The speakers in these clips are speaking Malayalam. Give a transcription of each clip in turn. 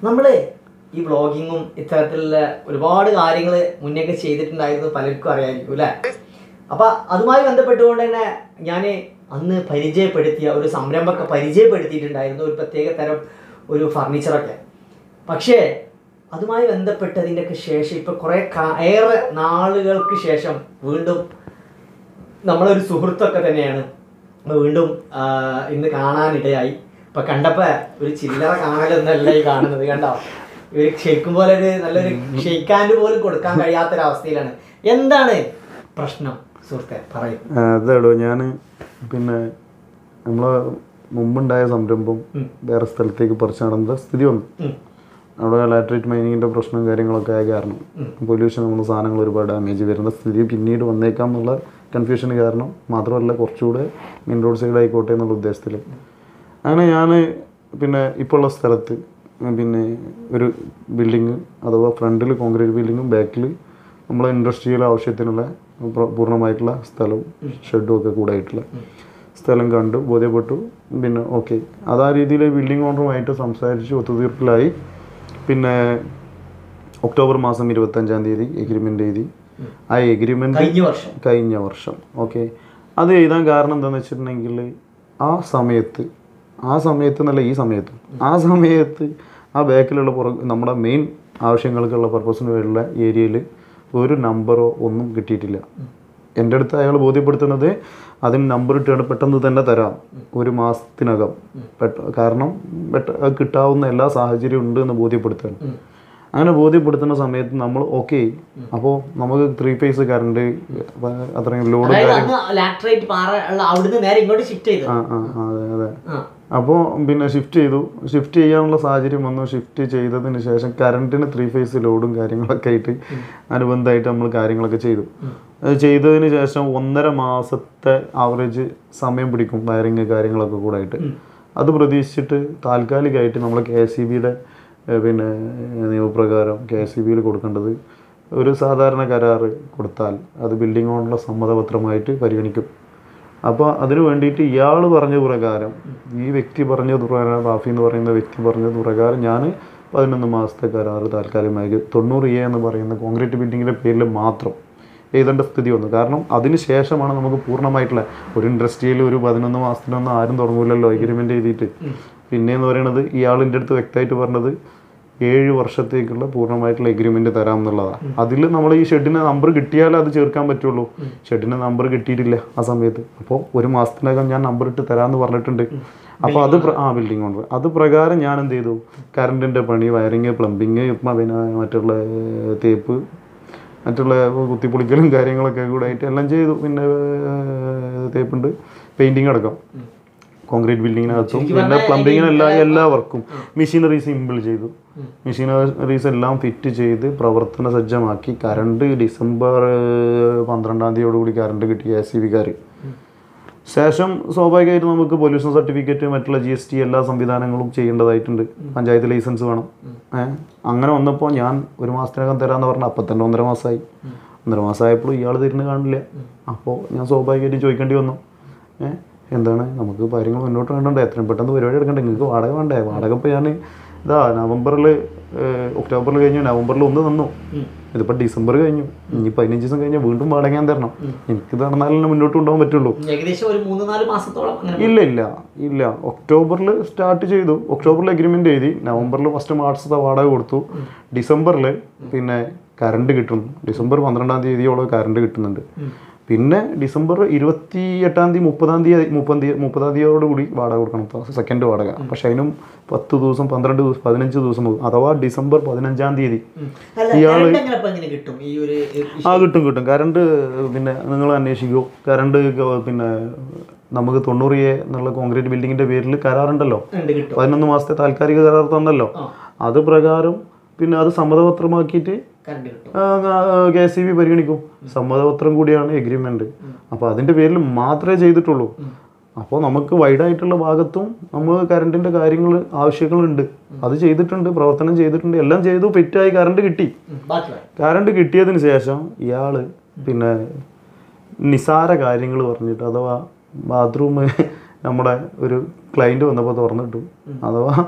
നമ്മൾ ഈ വ്ളോഗിങ്ങും ഇത്തരത്തിലുള്ള ഒരുപാട് കാര്യങ്ങൾ മുന്നേക്ക് ചെയ്തിട്ടുണ്ടായിരുന്നു പലർക്കും അറിയാമായിരിക്കും അല്ലേ അപ്പൊ അതുമായി ബന്ധപ്പെട്ടുകൊണ്ട് തന്നെ ഞാൻ അന്ന് പരിചയപ്പെടുത്തിയ ഒരു സംരംഭമൊക്കെ പരിചയപ്പെടുത്തിയിട്ടുണ്ടായിരുന്നു ഒരു പ്രത്യേക തരം ഒരു ഫർണിച്ചറൊക്കെ പക്ഷേ അതുമായി ബന്ധപ്പെട്ടതിൻ്റെയൊക്കെ ശേഷം ഇപ്പൊ കുറെ കാ- ഏറെ നാളുകൾക്ക് ശേഷം വീണ്ടും നമ്മളൊരു സുഹൃത്തൊക്കെ തന്നെയാണ് വീണ്ടും ആ, ഇന്ന് കാണാനിടയായി ഇപ്പൊ കണ്ടപ്പോ ഒരു ചില്ലറ കാണലൊന്നല്ല ഈ കാണുന്നത് കണ്ടോ ഇവര് ഷെയ്ക്കും പോലെ ഒരു നല്ലൊരു ഷെയ്ക്കാൻഡ് പോലും കൊടുക്കാൻ കഴിയാത്തൊരവസ്ഥയിലാണ് എന്താണ് പ്രശ്നം സുഹൃത്തെ പറയും അതാടോ ഞാൻ പിന്നെ നമ്മളെ മുമ്പുണ്ടായ സംരംഭം വേറെ സ്ഥലത്തേക്ക് പറിച്ച് നടന്ന സ്ഥിതി വന്നു അവിടെ ലാറ്ററേറ്റ് മൈനിങ്ങിൻ്റെ പ്രശ്നം കാര്യങ്ങളൊക്കെ ആയ കാരണം പൊല്യൂഷൻ നമ്മൾ സാധനങ്ങൾ ഒരുപാട് ഡാമേജ് വരുന്ന സ്ഥിതി പിന്നീട് വന്നേക്കാം എന്നുള്ള കൺഫ്യൂഷന് കാരണം മാത്രമല്ല കുറച്ചുകൂടെ മെയിൻ റോഡ് സൈഡ് ആയിക്കോട്ടെ എന്നുള്ള ഉദ്ദേശത്തിൽ അങ്ങനെ ഞാൻ പിന്നെ ഇപ്പോൾ ഉള്ള സ്ഥലത്ത് പിന്നെ ഒരു ബിൽഡിങ് അഥവാ ഫ്രണ്ടിൽ കോൺക്രീറ്റ് ബിൽഡിങ്ങും ബാക്കിൽ നമ്മളെ ഇൻഡസ്ട്രിയൽ ആവശ്യത്തിനുള്ള പ്ര- പൂർണ്ണമായിട്ടുള്ള സ്ഥലവും ഷെഡും ഒക്കെ കൂടെ ആയിട്ടുള്ള സ്ഥലം കണ്ടു ബോധ്യപ്പെട്ടു പിന്നെ ഓക്കെ അത് ആ രീതിയിൽ ബിൽഡിംഗ് ഓണറുമായിട്ട് സംസാരിച്ച് ഒത്തുതീർപ്പിലായി പിന്നെ ഒക്ടോബർ മാസം ഇരുപത്തഞ്ചാം തീയതി എഗ്രിമെൻ്റ് എഴുതി ആ എഗ്രിമെൻ്റ് കഴിഞ്ഞ വർഷം കഴിഞ്ഞ വർഷം ഓക്കെ അത് എഴുതാൻ കാരണം എന്താണെന്ന് വെച്ചിട്ടുണ്ടെങ്കിൽ ആ സമയത്ത് ആ സമയത്ത് എന്നല്ല ഈ സമയത്ത് ആ സമയത്ത് ആ ബാക്കിലുള്ള പുറ നമ്മുടെ മെയിൻ ആവശ്യങ്ങൾക്കുള്ള പർപ്പസിന് വേണ്ടിയുള്ള ഏരിയയിൽ ഒരു നമ്പറോ ഒന്നും കിട്ടിയിട്ടില്ല എൻ്റെ അടുത്ത് അയാൾ ബോധ്യപ്പെടുത്തുന്നത് അതിന് നമ്പർ ഇട്ടാണ് പെട്ടെന്ന് തന്നെ തരാം ഒരു മാസത്തിനകം പെട്ട കാരണം പെട്ട അത് കിട്ടാവുന്ന എല്ലാ സാഹചര്യവും ഉണ്ട് എന്ന് ബോധ്യപ്പെടുത്തുകയാണ് അങ്ങനെ ബോധ്യപ്പെടുത്തുന്ന സമയത്ത് നമ്മൾ ഓക്കെ അപ്പോൾ നമുക്ക് ത്രീ ഫേസ് കറണ്ട് അത്രയും ലോഡ് അതായത് അന്ന് ലാറ്ററേറ്റ് പാറ ഉള്ള അവിടുന്ന് നേരെ ഇങ്ങോട്ട് ഷിഫ്റ്റ് ചെയ്തു ആ ആ ആ, അതെ അതെ ആ. അപ്പോൾ പിന്നെ ഷിഫ്റ്റ് ചെയ്തു ഷിഫ്റ്റ് ചെയ്യാനുള്ള സാഹചര്യം വന്നു ഷിഫ്റ്റ് ചെയ്തതിന് ശേഷം കറണ്ടിന് ത്രീ ഫേസ് ലോഡും കാര്യങ്ങളൊക്കെ ആയിട്ട് അനുബന്ധമായിട്ട് നമ്മൾ കാര്യങ്ങളൊക്കെ ചെയ്തു അത് ചെയ്തതിന് ശേഷം ഒന്നര മാസത്തെ ആവറേജ് സമയം പിടിക്കും വയറിങ് കാര്യങ്ങളൊക്കെ കൂടെ ആയിട്ട് അത് പ്രതീക്ഷിച്ചിട്ട് താൽക്കാലികമായിട്ട് നമ്മൾ കെ എസ് സി ബിയുടെ പിന്നെ നിയമപ്രകാരം കെ എസ് സി ബിയിൽ കൊടുക്കേണ്ടത് ഒരു സാധാരണ കരാറ് കൊടുത്താൽ അത് ബിൽഡിംഗ് ഓണറുടെ സമ്മതപത്രമായിട്ട് പരിഗണിക്കും അപ്പോൾ അതിന് വേണ്ടിയിട്ട് ഇയാൾ പറഞ്ഞ പ്രകാരം ഈ വ്യക്തി പറഞ്ഞ പ്രകാരം റാഫി എന്ന് പറയുന്ന വ്യക്തി പറഞ്ഞ പ്രകാരം ഞാൻ പതിനൊന്ന് മാസത്തെ കരാറ് താൽക്കാലികമായി തൊണ്ണൂറ് എ എന്ന് പറയുന്ന കോൺക്രീറ്റ് ബിൽഡിങ്ങിൻ്റെ പേരിൽ മാത്രം എഴുതേണ്ട സ്ഥിതി വന്നു കാരണം അതിന് ശേഷമാണ് നമുക്ക് പൂർണ്ണമായിട്ടുള്ള ഒരു ഇൻഡസ്ട്രിയിൽ ഒരു പതിനൊന്ന് മാസത്തിനൊന്നും ആരും തുടങ്ങൂലല്ലോ എഗ്രിമെൻ്റ് എഴുതിയിട്ട് പിന്നെയെന്ന് പറയുന്നത് ഇയാളിൻ്റെ അടുത്ത് വ്യക്തമായിട്ട് പറഞ്ഞത് ഏഴ് വർഷത്തേക്കുള്ള പൂർണ്ണമായിട്ടുള്ള എഗ്രിമെന്റ് തരാം എന്നുള്ളതാണ് അതിൽ നമ്മൾ ഈ ഷെഡിന് നമ്പർ കിട്ടിയാലേ അത് ചേർക്കാൻ പറ്റുള്ളൂ ഷെഡിന് നമ്പർ കിട്ടിയിട്ടില്ല ആ സമയത്ത് അപ്പോൾ ഒരു മാസത്തിനകം ഞാൻ നമ്പർ ഇട്ട് തരാമെന്ന് പറഞ്ഞിട്ടുണ്ട് അപ്പോൾ അത് പ്ര- ആ ബിൽഡിംഗ് ഓണർ അത് പ്രകാരം ഞാൻ എന്ത് ചെയ്തു കറണ്ടിൻ്റെ പണി വയറിങ് പ്ലംബിങ് പിന്നെ മറ്റുള്ള തേപ്പ് മറ്റുള്ള കുത്തിപ്പൊളിക്കലും കാര്യങ്ങളൊക്കെ കൂടെ ആയിട്ട് എല്ലാം ചെയ്തു പിന്നെ ഏർ, തേപ്പുണ്ട് പെയിൻറ്റിങ് അടക്കം കോൺക്രീറ്റ് ബിൽഡിങ്ങിനകത്തും പിന്നെ പ്ലംബിങ്ങിന് എല്ലാ എല്ലാ വർക്കും മെഷീനറീസ് ഇമ്പിൾ ചെയ്തു മെഷീനറീസ് എല്ലാം ഫിറ്റ് ചെയ്ത് പ്രവർത്തന സജ്ജമാക്കി കറണ്ട് ഡിസംബർ ഏർ, പന്ത്രണ്ടാം തീയതിയോടുകൂടി കറണ്ട് കിട്ടി എ സി ബിക്കാർ ശേഷം സ്വാഭാവികമായിട്ട് നമുക്ക് പൊല്യൂഷൻ സർട്ടിഫിക്കറ്റ് മറ്റുള്ള ജി എസ് ടി എല്ലാ സംവിധാനങ്ങളും ചെയ്യേണ്ടതായിട്ടുണ്ട് പഞ്ചായത്ത് ലൈസൻസ് വേണം ഏഹ് അങ്ങനെ വന്നപ്പോൾ ഞാൻ ഒരു മാസത്തിനകം തരാമെന്ന് പറഞ്ഞാൽ അപ്പം തന്നെ ഒന്നര മാസമായി ഒന്നര മാസമായപ്പോൾ ഇയാൾ തരുന്ന കാണില്ല അപ്പോൾ ഞാൻ സ്വാഭാവികമായിട്ടും ചോദിക്കേണ്ടി വന്നു ഏഹ് എന്താണ് നമുക്ക് കാര്യങ്ങൾ മുന്നോട്ട് വേണ്ടേ എത്രയും പെട്ടെന്ന് പരിപാടി എടുക്കണ്ടേ നിങ്ങൾക്ക് വാടക വേണ്ടേ വാടക ഇപ്പോൾ ഞാൻ ഇതാ നവംബറിൽ ഒക്ടോബറിൽ കഴിഞ്ഞു നവംബറിൽ ഒന്ന് തന്നു ഇതിപ്പോൾ ഡിസംബർ കഴിഞ്ഞു ഇനി പതിനഞ്ച് ദിവസം കഴിഞ്ഞാൽ വീണ്ടും വാടക ഞാൻ തരണം എനിക്ക് തന്നാലേ മുന്നോട്ട് കൊണ്ടുപോകാൻ പറ്റുള്ളൂ ഏകദേശം ഒരു മൂന്ന് നാല് മാസത്തോളം അങ്ങനെ ഇല്ല ഇല്ല ഇല്ല ഒക്ടോബറിൽ സ്റ്റാർട്ട് ചെയ്തു ഒക്ടോബറിൽ എഗ്രിമെന്റ് എഴുതി നവംബറിൽ ഫസ്റ്റ് മാർച്ചത്തെ വാടക കൊടുത്തു ഡിസംബറിൽ പിന്നെ കറണ്ട് കിട്ടുന്നു ഡിസംബർ പന്ത്രണ്ടാം തീയതിയോളം കറണ്ട് കിട്ടുന്നുണ്ട് പിന്നെ ഡിസംബർ ഇരുപത്തി എട്ടാം തീയതി മുപ്പതാം തീയതി മുപ്പതാം തീയതി മുപ്പതാം തീയതിയോട് കൂടി വാടക കൊടുക്കണം സെക്കൻഡ് വാടക പക്ഷെ അതിനും പത്ത് ദിവസം പന്ത്രണ്ട് ദിവസം പതിനഞ്ച് ദിവസം പോകും അഥവാ ഡിസംബർ പതിനഞ്ചാം തീയതി അല്ല കറണ്ട് എങ്ങനെ ഇപ്പൊ എങ്ങനെ കിട്ടും ഈ ഒരു ആ കിട്ടും കിട്ടും കറണ്ട് പിന്നെ നിങ്ങൾ അന്വേഷിക്കൂ കറണ്ട് ഗ- പിന്നെ നമുക്ക് തൊണ്ണൂറ് എ എന്നുള്ള കോൺക്രീറ്റ് ബിൽഡിങ്ങിന്റെ പേരിൽ കരാറുണ്ടല്ലോ ഉണ്ട് കിട്ടും പതിനൊന്ന് മാസത്തെ താൽക്കാലിക കരാർ തന്നല്ലോ ആ. അത് പ്രകാരം പിന്നെ അത് സമ്മതപത്രമാക്കിയിട്ട് കറണ്ട് കിട്ടും കെ സി ബി പരിഗണിക്കും സമ്മതപത്രം കൂടിയാണ് എഗ്രിമെന്റ് അപ്പോൾ അതിന്റെ പേരിൽ മാത്രമേ ചെയ്തിട്ടുള്ളൂ അപ്പോൾ നമുക്ക് വൈഡായിട്ടുള്ള ഭാഗത്തും നമ്മൾ കറണ്ടിന്റെ കാര്യങ്ങൾ ആവശ്യങ്ങളുണ്ട് അത് ചെയ്തിട്ടുണ്ട് പ്രവർത്തനം ചെയ്തിട്ടുണ്ട് എല്ലാം ചെയ്തു ഫിറ്റായി കറണ്ട് കിട്ടി ഉം, ബാക്കി പറയാം. കറണ്ട് കിട്ടിയതിന് ശേഷം ഇയാൾ പിന്നെ നിസാര കാര്യങ്ങൾ പറഞ്ഞിട്ട് അഥവാ ബാത്റൂം നമ്മുടെ ഒരു ക്ലൈൻറ്റ് വന്നപ്പോൾ തുറന്നിട്ടു അഥവാ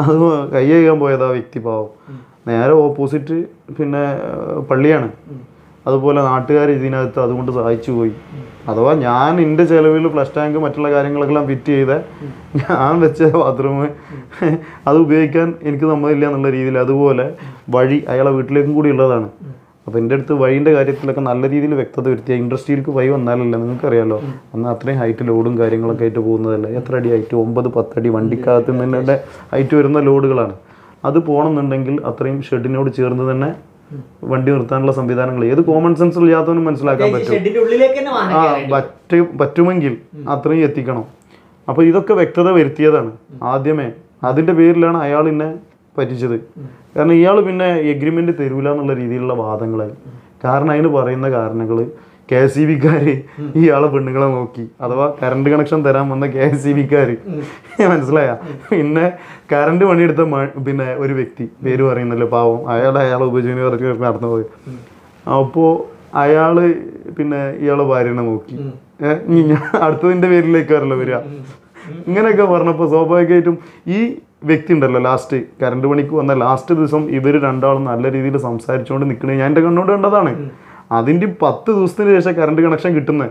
അത് കൈ കഴുകാൻ പോയത് ആ വ്യക്തി പാവം നേരെ ഓപ്പോസിറ്റ് പിന്നെ ഏഹ്, പള്ളിയാണ് അതുപോലെ നാട്ടുകാർ ഇതിനകത്ത് അതുകൊണ്ട് സഹായിച്ചു പോയി അഥവാ ഞാൻ എൻ്റെ ചെലവിൽ ഫ്ലഷ് ടാങ്ക് മറ്റുള്ള കാര്യങ്ങളെല്ലാം ഫിറ്റ് ചെയ്ത ഞാൻ വെച്ച ബാത്റൂം അത് ഉപയോഗിക്കാൻ എനിക്ക് സമ്മതമില്ല എന്നുള്ള രീതിയിൽ അതുപോലെ വഴി അയാളെ വീട്ടിലേക്കും കൂടി ഉള്ളതാണ് അപ്പോൾ എൻ്റെ അടുത്ത് വഴീൻ്റെ കാര്യത്തിലൊക്കെ നല്ല രീതിയിൽ വ്യക്തത വരുത്തിയ ഇൻഡസ്ട്രിയിലേക്ക് വഴി വന്നാലല്ല നിങ്ങൾക്കറിയാലോ അന്ന് അത്രയും ഹൈറ്റ് ലോഡും കാര്യങ്ങളൊക്കെ ആയിട്ട് പോകുന്നതല്ല എത്ര അടി ഹൈറ്റ് ഒമ്പത് പത്തടി വണ്ടിക്കകത്ത് നിന്ന് ഹൈറ്റ് വരുന്ന ലോഡുകളാണ് അത് പോകണമെന്നുണ്ടെങ്കിൽ അത്രയും ഷെഡിനോട് ചേർന്ന് തന്നെ വണ്ടി നിർത്താനുള്ള സംവിധാനങ്ങൾ ഏത് കോമൺ സെൻസ് ഇല്ലാത്തവനും മനസ്സിലാക്കാൻ പറ്റും ഷെഡിന്റെ ഉള്ളിലേക്ക് തന്നെ വാഹനം ആ കയറാൻ പറ്റ പറ്റുമെങ്കിൽ അത്രയും എത്തിക്കണം അപ്പോൾ ഇതൊക്കെ വ്യക്തത വരുത്തിയതാണ് ആദ്യമേ അതിൻ്റെ പേരിലാണ് അയാൾ എന്നെ പറ്റിച്ചത് കാരണം ഇയാൾ പിന്നെ എഗ്രിമെൻ്റ് തരൂല എന്നുള്ള രീതിയിലുള്ള വാദങ്ങളായി കാരണം അതിന് പറയുന്ന കാരണങ്ങൾ കെ എസ് സി ബിക്കാർ ഇയാളെ പെണ്ണുങ്ങളെ നോക്കി അഥവാ കറണ്ട് കണക്ഷൻ തരാൻ വന്ന കെ എസ് സി ബിക്കാർ മനസ്സിലായ പിന്നെ കറണ്ട് പണിയെടുത്ത മ- പിന്നെ ഒരു വ്യക്തി പേര് പറയുന്നല്ലോ പാവം അയാൾ അയാളെ ഉപജീവന വർഗ്ഗം നടന്നു പോയി അപ്പോൾ അയാള് പിന്നെ ഇയാളെ ഭാര്യനെ നോക്കി ഏഹ് ഇനി ഞാൻ അടുത്തതിന്റെ പേരിലേക്കാണല്ലോ വരിക ഇങ്ങനെയൊക്കെ പറഞ്ഞപ്പോൾ സ്വാഭാവികമായിട്ടും ഈ വ്യക്തി ഉണ്ടല്ലോ ലാസ്റ്റ് കറണ്ട് പണിക്ക് വന്ന ലാസ്റ്റ് ദിവസം ഇവർ രണ്ടാളും നല്ല രീതിയിൽ സംസാരിച്ചുകൊണ്ട് നിൽക്കണേ ഞാൻ എൻ്റെ കണ്ണോട് കണ്ടതാണ് അതിൻ്റെ പത്ത് ദിവസത്തിന് ശേഷം കറണ്ട് കണക്ഷൻ കിട്ടുന്നത്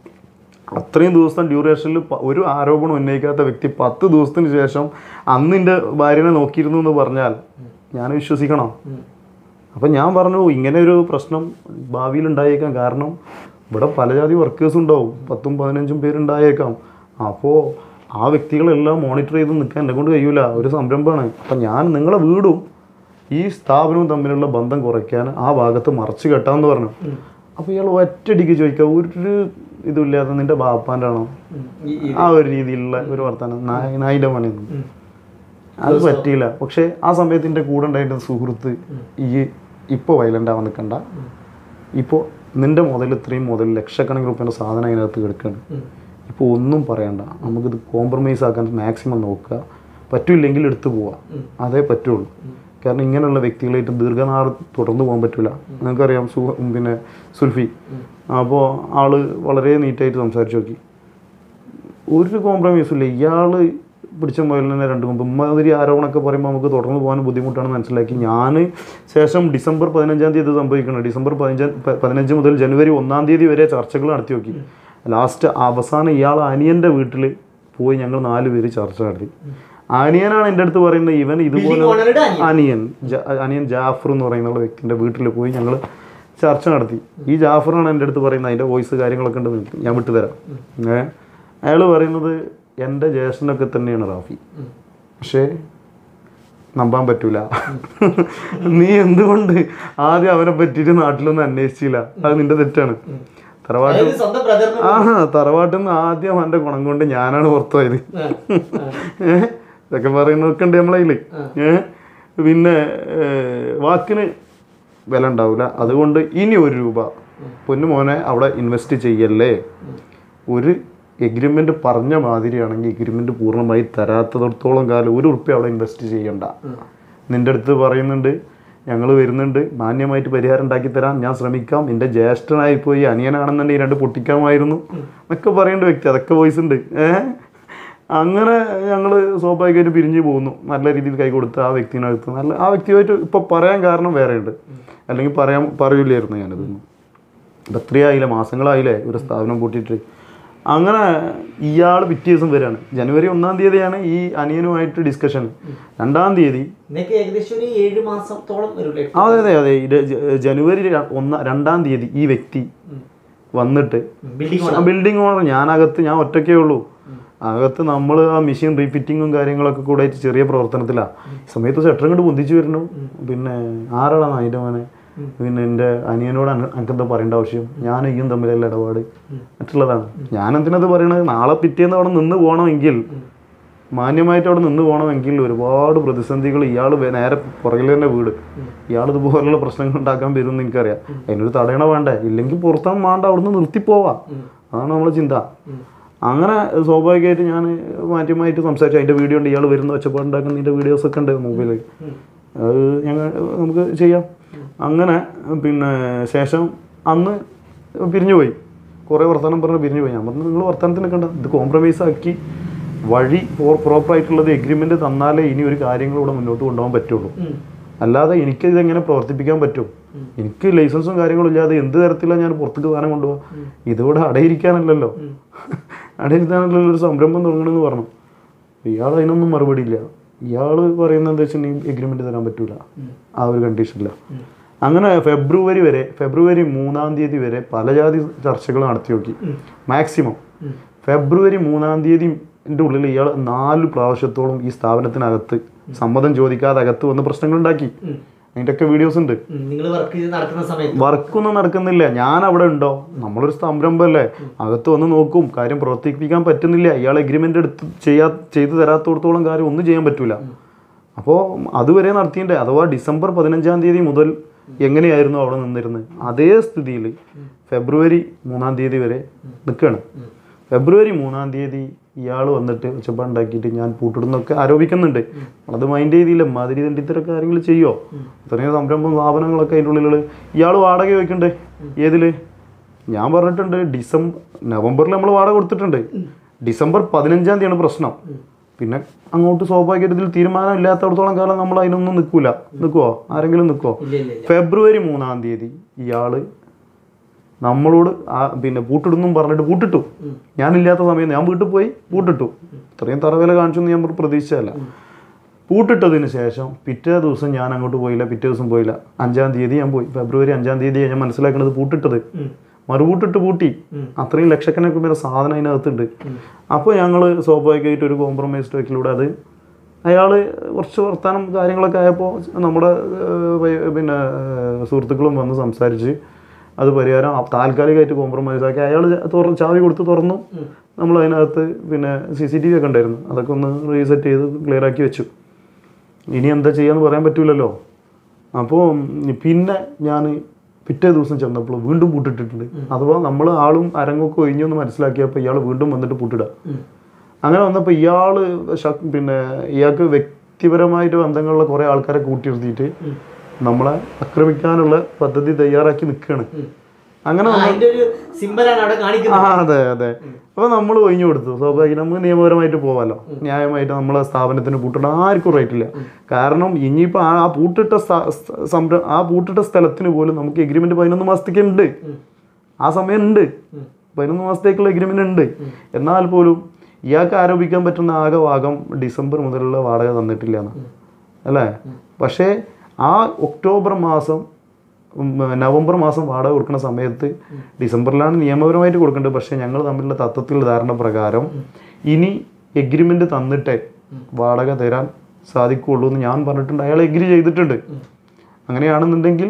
അത്രയും ദിവസം ഡ്യൂറേഷനിൽ പ- ഒരു ആരോപണം ഉന്നയിക്കാത്ത വ്യക്തി പത്ത് ദിവസത്തിന് ശേഷം അന്ന് എൻ്റെ ഭാര്യനെ നോക്കിയിരുന്നു എന്ന് പറഞ്ഞാൽ ഞാൻ വിശ്വസിക്കണോ അപ്പം ഞാൻ പറഞ്ഞു ഇങ്ങനെ ഒരു പ്രശ്നം ഭാവിയിൽ ഉണ്ടായേക്കാം കാരണം ഇവിടെ പല ജാതി വർക്കേഴ്സ് ഉണ്ടാവും പത്തും പതിനഞ്ചും പേരുണ്ടായേക്കാം അപ്പോൾ ആ വ്യക്തികളെല്ലാം മോണിറ്റർ ചെയ്ത് നിൽക്കാൻ എന്നെ കൊണ്ട് കഴിയൂല ഒരു സംരംഭമാണ് അപ്പം ഞാൻ നിങ്ങളെ വീടും ഈ സ്ഥാപനവും തമ്മിലുള്ള ബന്ധം കുറയ്ക്കാൻ ആ ഭാഗത്ത് മറച്ചു കെട്ടാമെന്ന് പറഞ്ഞു അപ്പോൾ ഇയാൾ ഒറ്റയടിക്ക് ചോദിക്കുക ഒരു ഇതുമില്ലാതെ നിന്റെ ബാപ്പാൻ്റെ ആണോ ഉം. ഈ- ഈ- ആ ഒരു രീതിയിലുള്ള ഒരു വർത്തമാനം നായ നായിൻ്റെ പണിയൊന്നും അത് പറ്റിയില്ല പക്ഷേ ആ സമയത്ത് എൻ്റെ കൂടെ ഉണ്ടായിരുന്ന സുഹൃത്ത് ഈ ഇപ്പോൾ വയലൻ്റ് ആവാൻ നിൽക്കണ്ട ഇപ്പോൾ നിന്റെ മുതൽ ഇത്രയും മുതൽ ലക്ഷക്കണക്കിന് റുപ്യൻ്റെ സാധനം അതിനകത്ത് കിടക്കുകയാണ് ഉം. ഇപ്പോൾ ഒന്നും പറയണ്ട നമുക്കിത് കോംപ്രമൈസ് ആക്കാൻ മാക്സിമം നോക്കുക പറ്റില്ലെങ്കിൽ എടുത്തു പോവാം അതേ പറ്റുള്ളൂ കാരണം ഇങ്ങനെയുള്ള വ്യക്തികളായിട്ട് ദീർഘനാൾ തുടർന്ന് പോകാൻ പറ്റില്ല നിങ്ങൾക്കറിയാം സു പിന്നെ സുൽഫി അപ്പോൾ ആള് വളരെ നീറ്റായിട്ട് സംസാരിച്ചു നോക്കി ഒരു കോംപ്രമൈസും ഇല്ല ഇയാൾ പിടിച്ച മുതൽ തന്നെ രണ്ട് മുമ്പ് ഇമ്മാതിരി ആരോപണമൊക്കെ പറയുമ്പോൾ നമുക്ക് തുടർന്ന് പോകാൻ ബുദ്ധിമുട്ടാണെന്ന് മനസ്സിലാക്കി ഞാൻ ശേഷം ഡിസംബർ പതിനഞ്ചാം തീയതി ഇത് സംഭവിക്കണം ഡിസംബർ പതിനഞ്ചാം പ- പതിനഞ്ച് മുതൽ ജനുവരി ഒന്നാം തീയതി വരെ ചർച്ചകൾ നടത്തി നോക്കി ലാസ്റ്റ് അവസാനം ഇയാൾ അനിയൻ്റെ വീട്ടിൽ പോയി ഞങ്ങൾ നാല് പേര് ചർച്ച നടത്തി അനിയനാണ് എൻ്റെ അടുത്ത് പറയുന്നത് ഇവൻ ഇതുപോലെ Building owner-ടെ അനിയൻ. അനിയൻ ജ- അനിയൻ ജാഫർ എന്ന് പറയുന്ന വ്യക്തിൻ്റെ വീട്ടിൽ പോയി ഞങ്ങൾ ചർച്ച നടത്തി ഈ ജാഫറാണ് എൻ്റെ അടുത്ത് പറയുന്നത് അതിൻ്റെ വോയിസ് കാര്യങ്ങളൊക്കെ ഉണ്ട് നിനക്ക് ഞാൻ വിട്ടുതരാം ഏ അയാൾ പറയുന്നത് എൻ്റെ ജ്യേഷ്ഠനൊക്കെ തന്നെയാണ് റാഫി പക്ഷേ നമ്പാൻ പറ്റൂല നീ എന്തുകൊണ്ട് ആദ്യം അവനെ പറ്റിയിട്ട് നാട്ടിലൊന്നും അന്വേഷിച്ചില്ല അത് നിന്റെ തെറ്റാണ് തറവാട്ട് അതായത് സ്വന്തം ബ്രദറിന് ആ തറവാട്ടിൽ നിന്ന് ആദ്യം അവൻ്റെ ഗുണം കൊണ്ട് ഞാനാണ് പുറത്തു പോയത് ഏ? ഇതൊക്കെ പറയുന്നതൊക്കെ ഉണ്ട് നമ്മളതിൽ ഏഹ് പിന്നെ ഏ, വാക്കിന് വില ഉണ്ടാവില്ല അതുകൊണ്ട് ഇനി ഒരു രൂപ പൊന്നു മോനെ അവിടെ ഇൻവെസ്റ്റ് ചെയ്യല്ലേ ഒരു എഗ്രിമെന്റ് പറഞ്ഞ മാതിരിയാണെങ്കിൽ എഗ്രിമെന്റ് പൂർണ്ണമായി തരാത്തടത്തോളം കാലം ഒരു ഉറുപ്പ്യ അവിടെ ഇൻവെസ്റ്റ് ചെയ്യണ്ട നിന്റെ അടുത്ത് പറയുന്നുണ്ട് ഞങ്ങൾ വരുന്നുണ്ട് മാന്യമായിട്ട് പരിഹാരം ഉണ്ടാക്കി തരാം ഞാൻ ശ്രമിക്കാം എൻ്റെ ജ്യേഷ്ഠനായി പോയി അനിയനാണെന്നുണ്ടെങ്കിൽ രണ്ട് പൊട്ടിക്കാമായിരുന്നു എന്നൊക്കെ പറയേണ്ട വ്യക്തി അതൊക്കെ വോയിസ് ഉണ്ട് ഏഹ് അങ്ങനെ ഞങ്ങൾ സ്വാഭാവികമായിട്ട് പിരിഞ്ഞു പോകുന്നു നല്ല രീതിയിൽ കൈ കൊടുത്ത് ആ വ്യക്തിനകത്ത് നല്ല ആ വ്യക്തിയുമായിട്ട് ഇപ്പോൾ പറയാൻ കാരണം വേറെ ഉണ്ട് അല്ലെങ്കിൽ പറയാൻ പറയൂലായിരുന്നു ഞാനതൊന്നും ഇപ്പം എത്രയായില്ലേ മാസങ്ങളായില്ലേ ഒരു സ്ഥാപനം പൂട്ടിയിട്ട് അങ്ങനെ ഇയാൾ പിറ്റേ ദിവസം വരികയാണ് ജനുവരി ഒന്നാം തീയതിയാണ് ഈ അനിയനുമായിട്ട് ഡിസ്കഷൻ രണ്ടാം തീയതി നിനക്ക് ഏകദേശം ഒരു ഏഴ് മാസത്തോളം വരൂലേ അതെ അതെ അതെ ഇത് ജ- ജനുവരി ര- ഒന്ന രണ്ടാം തീയതി ഈ വ്യക്തി വന്നിട്ട് ബിൽഡിംഗ് ബിൽഡിംഗ് ഓണർ ഞാനകത്ത് ഞാൻ ഒറ്റയ്ക്കേ ഉള്ളൂ അകത്ത് നമ്മൾ ആ മെഷീൻ റീഫിറ്റിങ്ങും കാര്യങ്ങളൊക്കെ കൂടെ ആയിട്ട് ചെറിയ പ്രവർത്തനത്തിലാണ് സമയത്ത് ഷട്ടർ കൊണ്ട് പൊന്തിച്ച് വരുന്നു പിന്നെ ആരാളാണ് അതിൻ്റെ മോനെ പിന്നെ എൻ്റെ അനിയനോട് അന- എനിക്കെന്താ പറയേണ്ട ആവശ്യം ഞാൻ ഈയും തമ്മിലുള്ള ഇടപാട് മറ്റുള്ളതാണ് ഞാൻ എന്തിനത് പറയണത് നാളെ പിറ്റേന്ന് അവിടെ നിന്ന് പോകണമെങ്കിൽ മാന്യമായിട്ട് അവിടെ നിന്ന് പോകണമെങ്കിൽ ഒരുപാട് പ്രതിസന്ധികൾ ഇയാൾ നേരെ പുറകിൽ തന്നെ വീട് ഇയാൾ ഇതുപോലുള്ള പ്രശ്നങ്ങൾ ഉണ്ടാക്കാൻ വരും എന്ന് എനിക്കറിയാം അതിനൊരു തടയണ വേണ്ടേ ഇല്ലെങ്കിൽ പുറത്താൻ വേണ്ട അവിടുന്ന് നിർത്തിപ്പോവാം അതാണ് നമ്മളെ ചിന്ത അങ്ങനെ സ്വാഭാവികമായിട്ട് ഞാൻ മാന്യമായിട്ട് സംസാരിച്ചു അതിൻ്റെ വീഡിയോ ഉണ്ട് ഇയാൾ വരുന്ന ഒച്ചപ്പാടുണ്ടാക്കുന്നതിൻ്റെ വീഡിയോസൊക്കെ ഉണ്ട് മൊബൈലിൽ അത് ഞങ്ങൾ നമുക്ക് ചെയ്യാം അങ്ങനെ പിന്നെ ശേഷം അന്ന് പിരിഞ്ഞു പോയി കുറേ വർത്തമാനം പറഞ്ഞ് പിരിഞ്ഞു പോയി ഞാൻ പറഞ്ഞു നിങ്ങൾ വർത്തമാനത്തിന് കണ്ട ഇത് കോംപ്രമൈസ് ആക്കി വഴി പ്രോപ്പറായിട്ടുള്ളത് എഗ്രിമെന്റ് തന്നാലേ ഇനി ഒരു കാര്യങ്ങളിലൂടെ മുന്നോട്ട് കൊണ്ടുപോകാൻ പറ്റുള്ളൂ ഉം. അല്ലാതെ എനിക്ക് ഇതെങ്ങനെ പ്രവർത്തിപ്പിക്കാൻ പറ്റും എനിക്ക് ലൈസൻസും കാര്യങ്ങളും ഇല്ലാതെ എന്ത് തരത്തിലാണ് ഞാൻ പുറത്തേക്ക് സാധനം കൊണ്ടുപോകാം ഇതിവിടെ അടയിരിക്കാനല്ലല്ലോ അടയിരിക്കാനല്ലല്ലോ ഒരു സംരംഭം തുടങ്ങണമെന്ന് പറഞ്ഞു ഇയാൾ അതിനൊന്നും മറുപടി ഇല്ല ഇയാൾ പറയുന്നത് എന്താ വെച്ചിട്ടുണ്ടെങ്കിൽ എഗ്രിമെന്റ് തരാൻ പറ്റൂല ആ ഒരു കണ്ടീഷനില്ല അങ്ങനെ ഫെബ്രുവരി വരെ ഫെബ്രുവരി മൂന്നാം തീയതി വരെ പല ജാതി ചർച്ചകൾ നടത്തി നോക്കി മാക്സിമം ഫെബ്രുവരി മൂന്നാം തീയതിൻ്റെ ഉള്ളിൽ ഇയാൾ നാല് പ്രാവശ്യത്തോളം ഈ സ്ഥാപനത്തിനകത്ത് സമ്മതം ചോദിക്കാതെ അകത്ത് വന്ന് പ്രശ്നങ്ങൾ ഉണ്ടാക്കി അതിൻ്റെ ഒക്കെ വീഡിയോസ് ഉണ്ട് നിങ്ങൾ വർക്ക് ചെയ്ത് നടക്കുന്ന സമയത്ത് വർക്കൊന്നും നടക്കുന്നില്ല ഞാൻ അവിടെ ഉണ്ടോ നമ്മളൊരു സംരംഭമല്ലേ അകത്ത് വന്ന് നോക്കും കാര്യം പ്രവർത്തിപ്പിക്കാൻ പറ്റുന്നില്ല ഇയാൾ എഗ്രിമെന്റ് എടുത്ത് ചെയ്യാ ചെയ്തു തരാത്തോടത്തോളം കാര്യം ഒന്നും ചെയ്യാൻ പറ്റൂല അപ്പോൾ അതുവരെ നടത്തിയിട്ടുണ്ട് അഥവാ ഡിസംബർ പതിനഞ്ചാം തീയതി മുതൽ എങ്ങനെയായിരുന്നു അവിടെ നിന്നിരുന്നത് അതേ സ്ഥിതിയിൽ ഫെബ്രുവരി മൂന്നാം തീയതി വരെ നിൽക്കുകയാണ് ഫെബ്രുവരി മൂന്നാം തീയതി ഇയാൾ വന്നിട്ട് ഒച്ചപ്പാടുണ്ടാക്കിയിട്ട് ഞാൻ പൂട്ടിടുന്നൊക്കെ ആരോപിക്കുന്നുണ്ട് അത് മൈൻഡ് ചെയ്തില്ല മാതിരി തണ്ടിത്തരം കാര്യങ്ങൾ ചെയ്യോ ഇത്രയും സംരംഭം സ്ഥാപനങ്ങളൊക്കെ അതിൻ്റെ ഉള്ളിൽ ഇയാൾ വാടക ചോദിക്കണ്ടേ ഏതില് ഞാൻ പറഞ്ഞിട്ടുണ്ട് ഡിസംബർ നവംബറിൽ നമ്മൾ വാടക കൊടുത്തിട്ടുണ്ട് ഡിസംബർ പതിനഞ്ചാം തീയതിയാണ് പ്രശ്നം പിന്നെ അങ്ങോട്ട് സ്വാഭാവികമായിട്ട് ഇതിൽ തീരുമാനം ഇല്ലാത്തടത്തോളം കാലം നമ്മൾ അതിനൊന്നും നിൽക്കൂല നിൽക്കുവോ ആരെങ്കിലും നിൽക്കുവോ ഇല്ല ഇല്ല ഇല്ല ഫെബ്രുവരി മൂന്നാം തീയതി ഇയാള് നമ്മളോട് ആ പിന്നെ പൂട്ടിടുന്നും പറഞ്ഞിട്ട് പൂട്ടിട്ടു ഞാനില്ലാത്ത സമയം ഞാൻ വീട്ടിൽ പോയി പൂട്ടിട്ടു ഇത്രയും തറവില കാണിച്ചൊന്നും ഞാൻ പ്രതീക്ഷിച്ചതല്ല പൂട്ടിട്ടതിന് ശേഷം പിറ്റേ ദിവസം ഞാൻ അങ്ങോട്ട് പോയില്ല പിറ്റേ ദിവസം പോയില്ല അഞ്ചാം തീയതി ഞാൻ പോയി ഫെബ്രുവരി അഞ്ചാം തീയതി ഞാൻ മനസ്സിലാക്കുന്നത് പൂട്ടിട്ടത് മറുപൂട്ടിട്ട് പൂട്ടി അത്രയും ലക്ഷക്കണക്കിന് പേരെ സാധനം അതിനകത്തുണ്ട് അപ്പോൾ ഞങ്ങൾ സ്വാഭാവികമായിട്ട് ഒരു കോംപ്രമൈസ് ടോക്കിലൂടെ അത് അയാൾ കുറച്ച് വർത്താനം കാര്യങ്ങളൊക്കെ ആയപ്പോൾ നമ്മുടെ ഏഹ്, പയ്യ- പിന്നെ ഏഹ്, സുഹൃത്തുക്കളും വന്ന് സംസാരിച്ച് അത് പരിഹാരം ആ- താൽക്കാലികമായിട്ട് കോംപ്രമൈസ് ആക്കി അയാൾ തുറന്ന് ചാവി കൊടുത്ത് തുറന്നു നമ്മൾ അതിനകത്ത് പിന്നെ സി സി ടി വി ഒക്കെ ഉണ്ടായിരുന്നു അതൊക്കെ ഒന്ന് റീസെറ്റ് ചെയ്ത് ക്ലിയർ ആക്കി വെച്ചു ഇനി എന്താ ചെയ്യാന്ന് പറയാൻ പറ്റൂലല്ലോ അപ്പോൾ പിന്നെ ഞാൻ പിറ്റേ ദിവസം ചെന്നപ്പോൾ വീണ്ടും പൂട്ടിട്ടിട്ടുണ്ട് അഥവാ നമ്മൾ ആളും അരങ്ങൊക്കെ ഒഴിഞ്ഞു എന്ന് മനസ്സിലാക്കിയപ്പോൾ ഇയാൾ വീണ്ടും വന്നിട്ട് പൂട്ടിടുക അങ്ങനെ വന്നപ്പോൾ ഇയാൾ പിന്നെ ഇയാൾക്ക് വ്യക്തിപരമായിട്ട് ബന്ധങ്ങളുള്ള കുറേ ആൾക്കാരെ കൂട്ടിയിരുത്തിയിട്ട് നമ്മളെ ആക്രമിക്കാനുള്ള പദ്ധതി തയ്യാറാക്കി നിൽക്കുകയാണ് അങ്ങനെ ആ, അതിന്റെ ഒരു സിമ്പലാണ് അവിടെ ആ കാണിക്കുന്നത് അതെ അതെ അപ്പൊ നമ്മൾ ഒഴിഞ്ഞു കൊടുത്തു സ്വാഭാവികം നമുക്ക് നിയമപരമായിട്ട് പോവാലോ ന്യായമായിട്ട് നമ്മളെ സ്ഥാപനത്തിന് പൂട്ടിട ആർക്കും റൈറ്റ് ഇല്ല കാരണം ഇനിയിപ്പോ ആ ആ പൂട്ടിട്ട സ്ഥ- സ്ഥ- സംര ആ പൂട്ടിട്ട സ്ഥലത്തിന് പോലും നമുക്ക് എഗ്രിമെന്റ് പതിനൊന്ന് മാസത്തേക്ക് ഉണ്ട് ആ സമയം ഉണ്ട് പതിനൊന്ന് മാസത്തേക്കുള്ള എഗ്രിമെന്റ് ഉണ്ട് എന്നാൽ പോലും ഇയാൾക്ക് ആരോപിക്കാൻ പറ്റുന്ന ആകെ ഭാഗം ഡിസംബർ മുതലുള്ള വാടക തന്നിട്ടില്ല എന്ന് അല്ലേ പക്ഷേ ആ ഒക്ടോബർ മാസം ഉം, നവംബർ മാസം വാടക കൊടുക്കുന്ന സമയത്ത് ഡിസംബറിലാണ് നിയമപരമായിട്ട് കൊടുക്കേണ്ടത് പക്ഷേ ഞങ്ങൾ തമ്മിലുള്ള തത്വത്തിലുള്ള ധാരണ പ്രകാരം ഇനി എഗ്രിമെന്റ് തന്നിട്ടേ വാടക തരാൻ സാധിക്കുള്ളൂ എന്ന് ഞാൻ പറഞ്ഞിട്ടുണ്ട് അയാൾ എഗ്രി ചെയ്തിട്ടുണ്ട് അങ്ങനെയാണെന്നുണ്ടെങ്കിൽ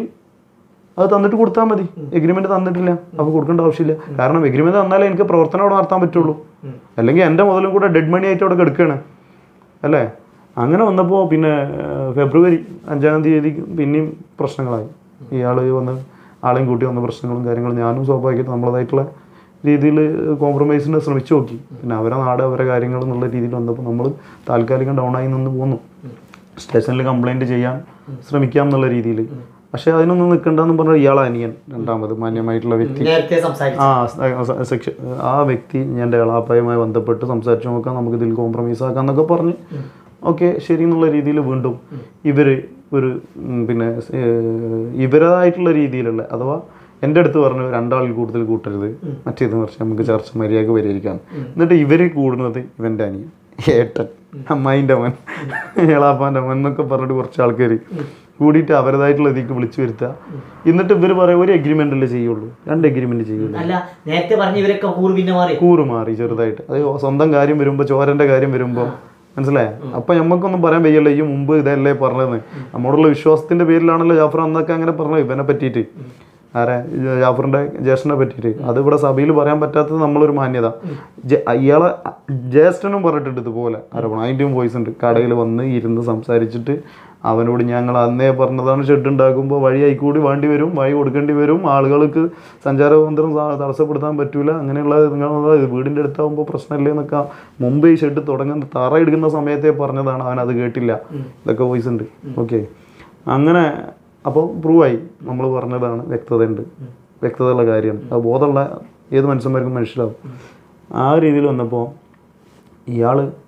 അത് തന്നിട്ട് കൊടുത്താൽ മതി എഗ്രിമെന്റ് തന്നിട്ടില്ല അപ്പോൾ കൊടുക്കേണ്ട ആവശ്യമില്ല കാരണം എഗ്രിമെന്റ് തന്നാലേ എനിക്ക് പ്രവർത്തനം അവിടെ നടത്താൻ പറ്റുള്ളൂ അല്ലെങ്കിൽ എൻ്റെ മുതലും കൂടെ ഡെഡ് മണി ആയിട്ട് അവിടെ കിടക്കുകയാണ് അല്ലേ അങ്ങനെ വന്നപ്പോൾ പിന്നെ ഏഹ്, ഫെബ്രുവരി അഞ്ചാം തീയതി പിന്നെയും പ്രശ്നങ്ങളായി ഇയാൾ വന്ന് ആളെയും കൂട്ടി വന്ന പ്രശ്നങ്ങളും കാര്യങ്ങളും ഞാനും സ്വാഭാവികമായിട്ട് നമ്മളതായിട്ടുള്ള രീതിയിൽ കോംപ്രമൈസിന് ശ്രമിച്ചു നോക്കി പിന്നെ അവരെ നാട് അവരെ കാര്യങ്ങൾ എന്നുള്ള രീതിയിൽ വന്നപ്പോൾ നമ്മൾ താൽക്കാലികം ഡൗൺ ആയി നിന്ന് പോന്നു സ്റ്റേഷനിൽ കംപ്ലൈൻറ്റ് ചെയ്യാൻ ശ്രമിക്കാം എന്നുള്ള രീതിയിൽ പക്ഷേ അതിനൊന്നും നിൽക്കണ്ടെന്ന് പറഞ്ഞ ഇയാളെ അനിയൻ രണ്ടാമത് മാന്യമായിട്ടുള്ള വ്യക്തി നേരത്തെ സംസാരിച്ചു ആ സെക്ഷൻ ആ വ്യക്തി എൻ്റെ എളാപ്പയുമായി ബന്ധപ്പെട്ട് സംസാരിച്ച് നോക്കാം നമുക്ക് ഇതിൽ കോംപ്രമൈസ് ആക്കാം എന്നൊക്കെ പറഞ്ഞ് ഓക്കെ ശരി എന്നുള്ള രീതിയിൽ വീണ്ടും ഇവര് ഒരു ഉം, പിന്നെ ഏഹ്, ഇവരതായിട്ടുള്ള രീതിയിലുള്ള അഥവാ എൻ്റെ അടുത്ത് പറഞ്ഞു രണ്ടാളിൽ കൂടുതൽ കൂട്ടരുത് മറ്റേത് കുറച്ച് നമുക്ക് ചർച്ച മര്യാദക്ക് പരിഹരിക്കാം എന്നിട്ട് ഇവര് കൂടുന്നത് ഇവൻ്റെ അനിയൻ ഏട്ടൻ അമ്മായിൻ്റെ അവൻ എളാപ്പാൻ്റെ അവൻ എന്നൊക്കെ പറഞ്ഞിട്ട് കുറച്ച് ആൾക്കാർ കൂടിയിട്ട് അവരതായിട്ടുള്ള ഇതിലേക്ക് വിളിച്ചു വരുത്തുക എന്നിട്ട് ഇവർ പറയും ഒരു എഗ്രിമെൻ്റ് അല്ലേ ചെയ്യുള്ളൂ രണ്ട് എഗ്രിമെൻ്റ് ചെയ്യുള്ളൂ അല്ല നേരത്തെ പറഞ്ഞ ഇവരൊക്കെ കൂറ് പിന്നെ മാറി കൂറ് മാറി ചെറുതായിട്ട് അത് സ്വന്തം കാര്യം വരുമ്പോൾ ചോരന്റെ കാര്യം വരുമ്പോൾ മനസ്സിലായ അപ്പൊ നമുക്കൊന്നും പറയാൻ വയ്യല്ലോ ഈ മുമ്പ് ഇതല്ലേ പറഞ്ഞത് നമ്മോടുള്ള വിശ്വാസത്തിന്റെ പേരിലാണല്ലോ ജാഫർ അന്നൊക്കെ അങ്ങനെ പറഞ്ഞത് ഇവനെ പറ്റിയിട്ട് ആരെ ജാഫറിന്റെ ജ്യേഷ്ഠനെ പറ്റിയിട്ട് അത് ഇവിടെ സഭയിൽ പറയാൻ പറ്റാത്തത് നമ്മളൊരു മാന്യത ജ- ഇയാളെ ജ്യേഷ്ഠനും പറഞ്ഞിട്ടുണ്ട് ഇതുപോലെ ആരോപണം അതിൻ്റെയും വോയിസ് ഉണ്ട് കടയിൽ വന്ന് ഇരുന്ന് സംസാരിച്ചിട്ട് അവനോട് ഞങ്ങൾ അന്നേ പറഞ്ഞതാണ് ഷെഡ് ഉണ്ടാക്കുമ്പോൾ വഴി കൂടി വേണ്ടി വരും വഴി കൊടുക്കേണ്ടി വരും ആളുകൾക്ക് സഞ്ചാരതന്ത്രം സ- തടസ്സപ്പെടുത്താൻ പറ്റൂല അങ്ങനെയുള്ള നിങ്ങൾ വീടിൻ്റെ അടുത്താകുമ്പോൾ പ്രശ്നമില്ലേ എന്നൊക്കെ മുമ്പ് ഈ ഷെഡ് തുടങ്ങുന്ന തറ എടുക്കുന്ന സമയത്തെ പറഞ്ഞതാണ് അവൻ അത് കേട്ടില്ല ഇതൊക്കെ വോയിസ് ഉണ്ട് ഓക്കെ അങ്ങനെ അപ്പോൾ പ്രൂവായി നമ്മൾ പറഞ്ഞതാണ് വ്യക്തത ഉണ്ട് വ്യക്തതയുള്ള കാര്യമാണ് അത് ബോധമുള്ള ഏത് മനുഷ്യന്മാർക്കും മനസ്സിലാവും ആ രീതിയിൽ വന്നപ്പോൾ ഇയാൾ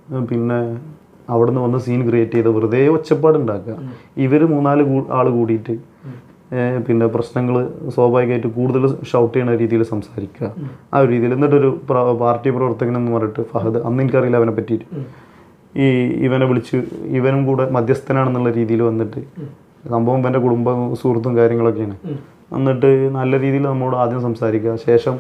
പിന്നെ അവിടുന്ന് വന്ന് സീൻ ക്രിയേറ്റ് ചെയ്ത് വെറുതെ ഒച്ചപ്പാട് ഉണ്ടാക്കുക ഇവർ മൂന്നാല് കൂ- ആള് കൂടിയിട്ട് ഏഹ് പിന്നെ പ്രശ്നങ്ങൾ സ്വാഭാവികമായിട്ട് കൂടുതൽ ഷൗട്ട് ചെയ്യുന്ന രീതിയിൽ സംസാരിക്കുക ആ ഒരു രീതിയിൽ എന്നിട്ടൊരു പ്ര- പാർട്ടി പ്രവർത്തകൻ എന്ന് പറഞ്ഞിട്ട് ഫഹദ് അന്ന് എനിക്കറിയില്ല അവനെ പറ്റിയിട്ട് ഈ ഇവനെ വിളിച്ച് ഇവനും കൂടെ മധ്യസ്ഥനാണെന്നുള്ള രീതിയിൽ വന്നിട്ട് സംഭവം ഇവൻ്റെ കുടുംബ സുഹൃത്തും കാര്യങ്ങളൊക്കെയാണ് എന്നിട്ട് നല്ല രീതിയിൽ നമ്മോട് ആദ്യം സംസാരിക്കുക ശേഷം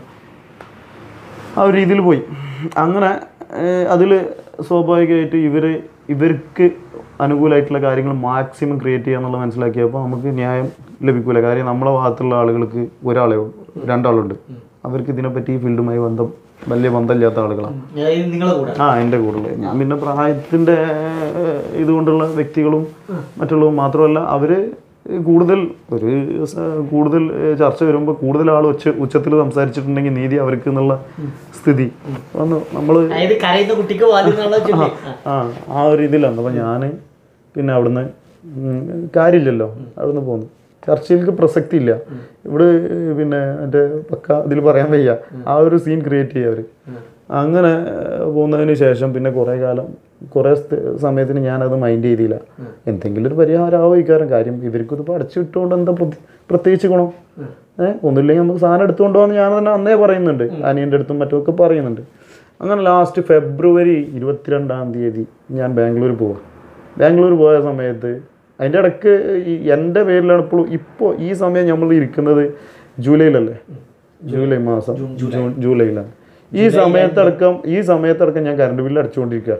ആ ഒരു രീതിയിൽ പോയി അങ്ങനെ അതിൽ സ്വാഭാവികമായിട്ട് ഇവർ ഇവർക്ക് അനുകൂലമായിട്ടുള്ള കാര്യങ്ങൾ മാക്സിമം ക്രിയേറ്റ് ചെയ്യുക എന്നുള്ളത് മനസ്സിലാക്കിയപ്പോൾ നമുക്ക് ന്യായം ലഭിക്കില്ല കാര്യം നമ്മളെ ഭാഗത്തുള്ള ആളുകൾക്ക് ഒരാളെ ഉള്ളൂ രണ്ടാളുണ്ട് അവർക്ക് ഇതിനെപ്പറ്റി ഈ ഫീൽഡുമായി ബന്ധം വലിയ ബന്ധമില്ലാത്ത ആളുകളാണ് അതായത് നിങ്ങളെ കൂടെ ആ എൻ്റെ കൂടുതൽ ഞാൻ പിന്നെ പ്രായത്തിൻ്റെ ഏഹ്, ഇതുകൊണ്ടുള്ള വ്യക്തികളും മറ്റുള്ളതും മാത്രമല്ല അവർ കൂടുതൽ ഒരു സ- കൂടുതൽ ഏഹ്, ചർച്ച വരുമ്പോൾ കൂടുതൽ ആൾ ഉച്ച ഉച്ചത്തിൽ സംസാരിച്ചിട്ടുണ്ടെങ്കിൽ നീതി അവർക്ക് എന്നുള്ള സ്ഥിതി വന്നു നമ്മൾ അതായത് കരയുന്ന കുട്ടിക്ക് വാതി എന്നുള്ള ചൊല്ലി ആ. ആ ആ ഒരു ഇതിലാണ് അപ്പോൾ ഞാൻ പിന്നെ അവിടുന്ന് ഉം, കാര്യമില്ലല്ലോ അവിടുന്ന് പോന്നു ചർച്ചയിലേക്ക് പ്രസക്തി ഇല്ല ഇവിടെ ഏഹ്, പിന്നെ മറ്റേ പക്ക ഇതിൽ പറയാൻ വയ്യ ആ ഒരു സീൻ ക്രിയേറ്റ് ചെയ്യുക അവർ അങ്ങനെ ഏഹ്, പോകുന്നതിന് ശേഷം പിന്നെ കുറേ കാലം കുറേ സ്ഥ- സമയത്തിന് ഞാനത് മൈൻഡ് ചെയ്തില്ല എന്തെങ്കിലും ഒരു പരിഹാരമാവും ഇക്കാരം കാര്യം ഇവർക്കിത് പഠിച്ചു വിട്ടുകൊണ്ട് എന്താ പ്രതി- പ്രത്യേകിച്ച് ഗുണം ഏഹ് ഒന്നുമില്ലെങ്കിൽ നമുക്ക് സാധനം എടുത്തുകൊണ്ട് പോകാൻ ഞാൻ തന്നെ അന്നേ പറയുന്നുണ്ട് അനിയൻ്റെ അടുത്തും മറ്റുമൊക്കെ പറയുന്നുണ്ട് അങ്ങനെ ലാസ്റ്റ് ഫെബ്രുവരി ഇരുപത്തിരണ്ടാം തീയതി ഞാൻ ബാംഗ്ലൂർ പോവാം ബാംഗ്ലൂർ പോയ സമയത്ത് അതിൻ്റെ ഇടയ്ക്ക് ഈ എൻ്റെ പേരിലാണ് ഇപ്പോൾ ഇപ്പോൾ ഈ സമയം നമ്മൾ ഇരിക്കുന്നത് ജൂലൈയിലല്ലേ ജൂലൈ മാസം ജൂൺ ജൂലൈയിലാണ് ഈ സമയത്തടക്കം ഈ സമയത്തടക്കം ഞാൻ കറണ്ട് ബില്ല് അടച്ചുകൊണ്ടിരിക്കുക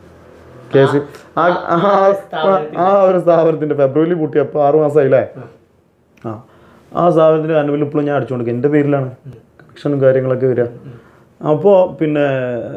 കേസ് ആ ആ- ആ ഒരു സ്ഥാപനത്തിൻ്റെ ഫെബ്രുവരി പൂട്ടിയപ്പോൾ ആറ് മാസമായില്ലേ ആ ആ സ്ഥാപനത്തിൻ്റെ കറണ്ട് ബില്ല് ഇപ്പോഴും ഞാൻ അടച്ചുകൊണ്ടിരിക്കുക എൻ്റെ പേരിലാണ് കണക്ഷനും കാര്യങ്ങളൊക്കെ വരിക അപ്പോൾ പിന്നെ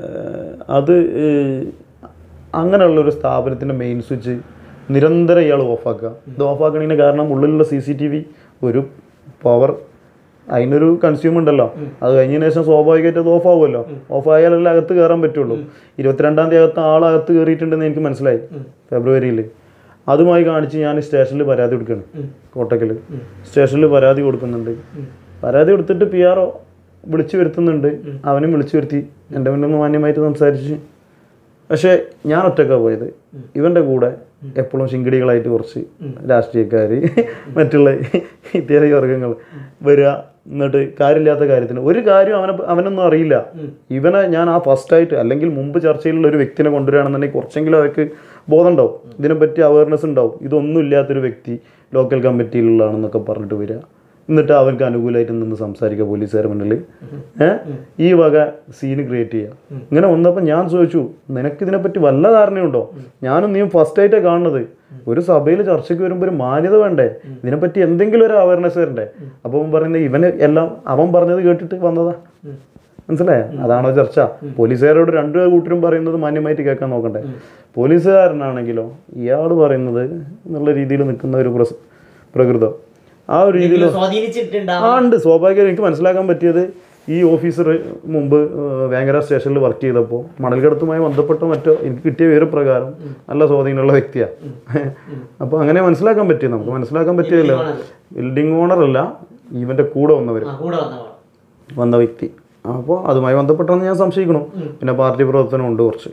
അത് ഏഹ്, അങ്ങനെയുള്ളൊരു സ്ഥാപനത്തിൻ്റെ മെയിൻ സ്വിച്ച് നിരന്തരം ഇയാൾ ഓഫാക്കുക ഇത് ഓഫാക്കണതിന് കാരണം ഉള്ളിലുള്ള സി സി ടി വി ഒരു പവർ അതിനൊരു കൺസ്യൂം ഉണ്ടല്ലോ അത് കഴിഞ്ഞതിന് ശേഷം സ്വാഭാവികമായിട്ട് അത് ഓഫ് ആവുമല്ലോ ഓഫ് ആയാലല്ലേ അകത്ത് കയറാൻ പറ്റുള്ളൂ ഇരുപത്തിരണ്ടാം തീയതി അകത്ത് ആൾ അകത്ത് കയറിയിട്ടുണ്ടെന്ന് എനിക്ക് മനസ്സിലായി ഫെബ്രുവരിയിൽ അതുമായി കാണിച്ച് ഞാൻ സ്റ്റേഷനിൽ പരാതി കൊടുക്കുകയാണ് കോട്ടക്കൽ സ്റ്റേഷനിൽ പരാതി കൊടുക്കുന്നുണ്ട് പരാതി കൊടുത്തിട്ട് പി ആർ ഒ വിളിച്ചു വരുത്തുന്നുണ്ട് അവനും വിളിച്ചു വരുത്തി എൻ്റെ മുന്നിൽ നിന്ന് മാന്യമായിട്ട് സംസാരിച്ച് പക്ഷേ ഞാൻ ഒറ്റക്കാണ് പോയത് ഇവൻ്റെ കൂടെ എപ്പോഴും ശിങ്കിടികളായിട്ട് കുറച്ച് രാഷ്ട്രീയക്കാർ മറ്റുള്ള ഇത്യാദി വർഗങ്ങൾ വരിക എന്നിട്ട് കാര്യമില്ലാത്ത കാര്യത്തിന് ഒരു കാര്യം അവനെ അവനൊന്നും അറിയില്ല ഇവനെ ഞാൻ ആ ഫസ്റ്റായിട്ട് അല്ലെങ്കിൽ മുമ്പ് ചർച്ചയിലുള്ള ഒരു വ്യക്തിനെ കൊണ്ടുവരികയാണെന്നുണ്ടെങ്കിൽ കുറച്ചെങ്കിലും അവർക്ക് ബോധം ഉണ്ടാവും ഇതിനെപ്പറ്റി അവയർനെസ് ഉണ്ടാവും ഇതൊന്നും ഇല്ലാത്തൊരു വ്യക്തി ലോക്കൽ കമ്മിറ്റിയിലുള്ളതാണെന്നൊക്കെ പറഞ്ഞിട്ട് വരിക എന്നിട്ട് അവർക്ക് അനുകൂലമായിട്ട് നിന്ന് സംസാരിക്കുക പോലീസുകാർ മുന്നിൽ ഏഹ് ഈ വക സീന് ക്രിയേറ്റ് ചെയ്യുക ഇങ്ങനെ വന്നപ്പോൾ ഞാൻ ചോദിച്ചു നിനക്ക് ഇതിനെപ്പറ്റി വല്ല ധാരണയുണ്ടോ ഞാനും നീ ഫസ്റ്റ് ആയിട്ടാണ് കാണുന്നത് ഒരു സഭയിൽ ചർച്ചയ്ക്ക് വരുമ്പോൾ ഒരു മാന്യത വേണ്ടേ ഇതിനെപ്പറ്റി എന്തെങ്കിലും ഒരു അവയർനെസ് വരണ്ടേ അപ്പോൾ അവൻ പറയുന്നത് ഇവന് എല്ലാം അവൻ പറഞ്ഞത് കേട്ടിട്ട് വന്നതാ മനസ്സിലായോ അതാണോ ചർച്ച പോലീസുകാരോട് രണ്ടു കൂട്ടരും പറയുന്നത് മാന്യമായിട്ട് കേൾക്കാൻ നോക്കണ്ടേ പോലീസുകാരനാണെങ്കിലോ ഇയാൾ പറയുന്നത് എന്നുള്ള രീതിയിൽ നിൽക്കുന്ന ഒരു പ്രസ്- പ്രകൃതം ആ ഒരു രീതിയിൽ സ്വാധീനിച്ചിട്ടുണ്ടാവും ആ ഉണ്ട് സ്വാഭാവികമായും എനിക്ക് മനസ്സിലാക്കാൻ പറ്റിയത് ഈ ഓഫീസർ മുമ്പ് ഏഹ്, വേങ്ങര സ്റ്റേഷനിൽ വർക്ക് ചെയ്തപ്പോൾ മണൽക്കടത്തുമായി ബന്ധപ്പെട്ട മറ്റോ എനിക്ക് കിട്ടിയ വിവരപ്രകാരം നല്ല സ്വാധീനമുള്ള വ്യക്തിയാണ് അപ്പോൾ അങ്ങനെ മനസ്സിലാക്കാൻ പറ്റിയത് നമുക്ക് മനസ്സിലാക്കാൻ പറ്റിയല്ലോ ബിൽഡിംഗ് ഓണർ അല്ല ഇവൻ്റെ കൂടെ വന്നവർ ആ, കൂടെ വന്നവർ വന്ന വ്യക്തി അപ്പോൾ അതുമായി ബന്ധപ്പെട്ടെന്ന് ഞാൻ സംശയിക്കണം പിന്നെ പാർട്ടി പ്രവർത്തനം ഉണ്ട് കുറച്ച്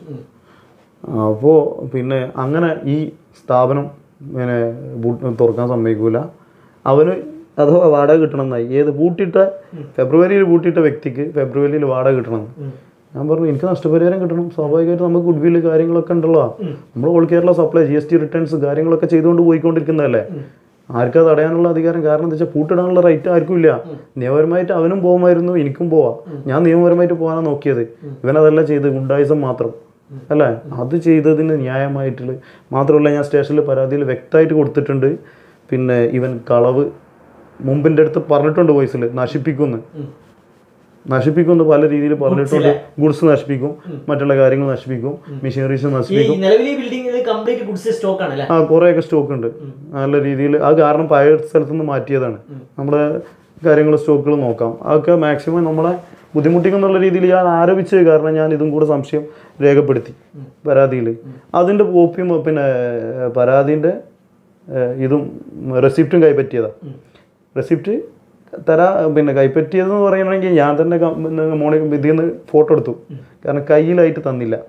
അപ്പോൾ പിന്നെ അങ്ങനെ ഈ സ്ഥാപനം പിന്നെ പൂട്ട് തുറക്കാൻ സമ്മതിക്കൂല അവന് അഥവാ വാടക കിട്ടണമെന്നായി ഏത് പൂട്ടിയിട്ട ഫെബ്രുവരിയിൽ പൂട്ടിയിട്ട വ്യക്തിക്ക് ഫെബ്രുവരിയിൽ വാടക കിട്ടണം ഞാൻ പറഞ്ഞു എനിക്ക് നഷ്ടപരിഹാരം കിട്ടണം സ്വാഭാവികമായിട്ട് നമുക്ക് ഗുഡ് വില്ല് കാര്യങ്ങളൊക്കെ ഉണ്ടല്ലോ നമ്മൾ all Kerala supply G S T returns കാര്യങ്ങളൊക്കെ ചെയ്തുകൊണ്ട് പോയിക്കൊണ്ടിരിക്കുന്നതല്ലേ ആർക്കാ തടയാനുള്ള അധികാരം കാരണം എന്താ വെച്ചാൽ പൂട്ടിടാനുള്ള റൈറ്റ് ആർക്കും ഇല്ല നിയമപരമായിട്ട് അവനും പോകുമായിരുന്നു എനിക്കും പോവാം ഞാൻ നിയമപരമായിട്ട് പോകാനാണ് നോക്കിയത് ഇവനതല്ല ചെയ്ത് ഗുണ്ടായിസം മാത്രം അല്ലേ അത് ചെയ്തതിന് ന്യായമായിട്ടുള്ള മാത്രമല്ല ഞാൻ സ്റ്റേഷനിൽ പരാതിയിൽ വ്യക്തമായിട്ട് കൊടുത്തിട്ടുണ്ട് പിന്നെ ഇവൻ കളവ് മുമ്പിൻ്റെ അടുത്ത് പറഞ്ഞിട്ടുണ്ട് വോയിസിൽ നശിപ്പിക്കുമെന്ന് നശിപ്പിക്കുമെന്ന് പല രീതിയിൽ പറഞ്ഞിട്ടുണ്ട് ഗുഡ്സ് നശിപ്പിക്കും മറ്റുള്ള കാര്യങ്ങൾ നശിപ്പിക്കും മെഷീനറീസ് ഈ നശിപ്പിക്കും നിലവിലെ ബിൽഡിംഗിൽ കംപ്ലീറ്റ് ഗുഡ്സ് സ്റ്റോക്ക് ആണ് അല്ലേ ആ കുറേയൊക്കെ സ്റ്റോക്ക് ഉണ്ട് നല്ല രീതിയിൽ അത് കാരണം പഴയ സ്ഥലത്ത് നിന്ന് മാറ്റിയതാണ് നമ്മുടെ കാര്യങ്ങൾ സ്റ്റോക്കുകൾ നോക്കാം അതൊക്കെ മാക്സിമം നമ്മളെ ബുദ്ധിമുട്ടിക്കുന്നുള്ള രീതിയിൽ ഞാൻ ആരോപിച്ചത് കാരണം ഞാൻ ഇതും കൂടെ സംശയം രേഖപ്പെടുത്തി പരാതിയിൽ അതിൻ്റെ കോപ്പിയും പിന്നെ പരാതിൻ്റെ ഇതും റെസിപ്റ്റും കൈപ്പറ്റിയതാണ് റെസിപ്റ്റ് തരാ പിന്നെ കൈപ്പറ്റിയതെന്ന് പറയണമെങ്കിൽ ഞാൻ തന്നെ മോണി ഇതിൽ നിന്ന് ഫോട്ടോ എടുത്തു കാരണം കയ്യിലായിട്ട് തന്നില്ല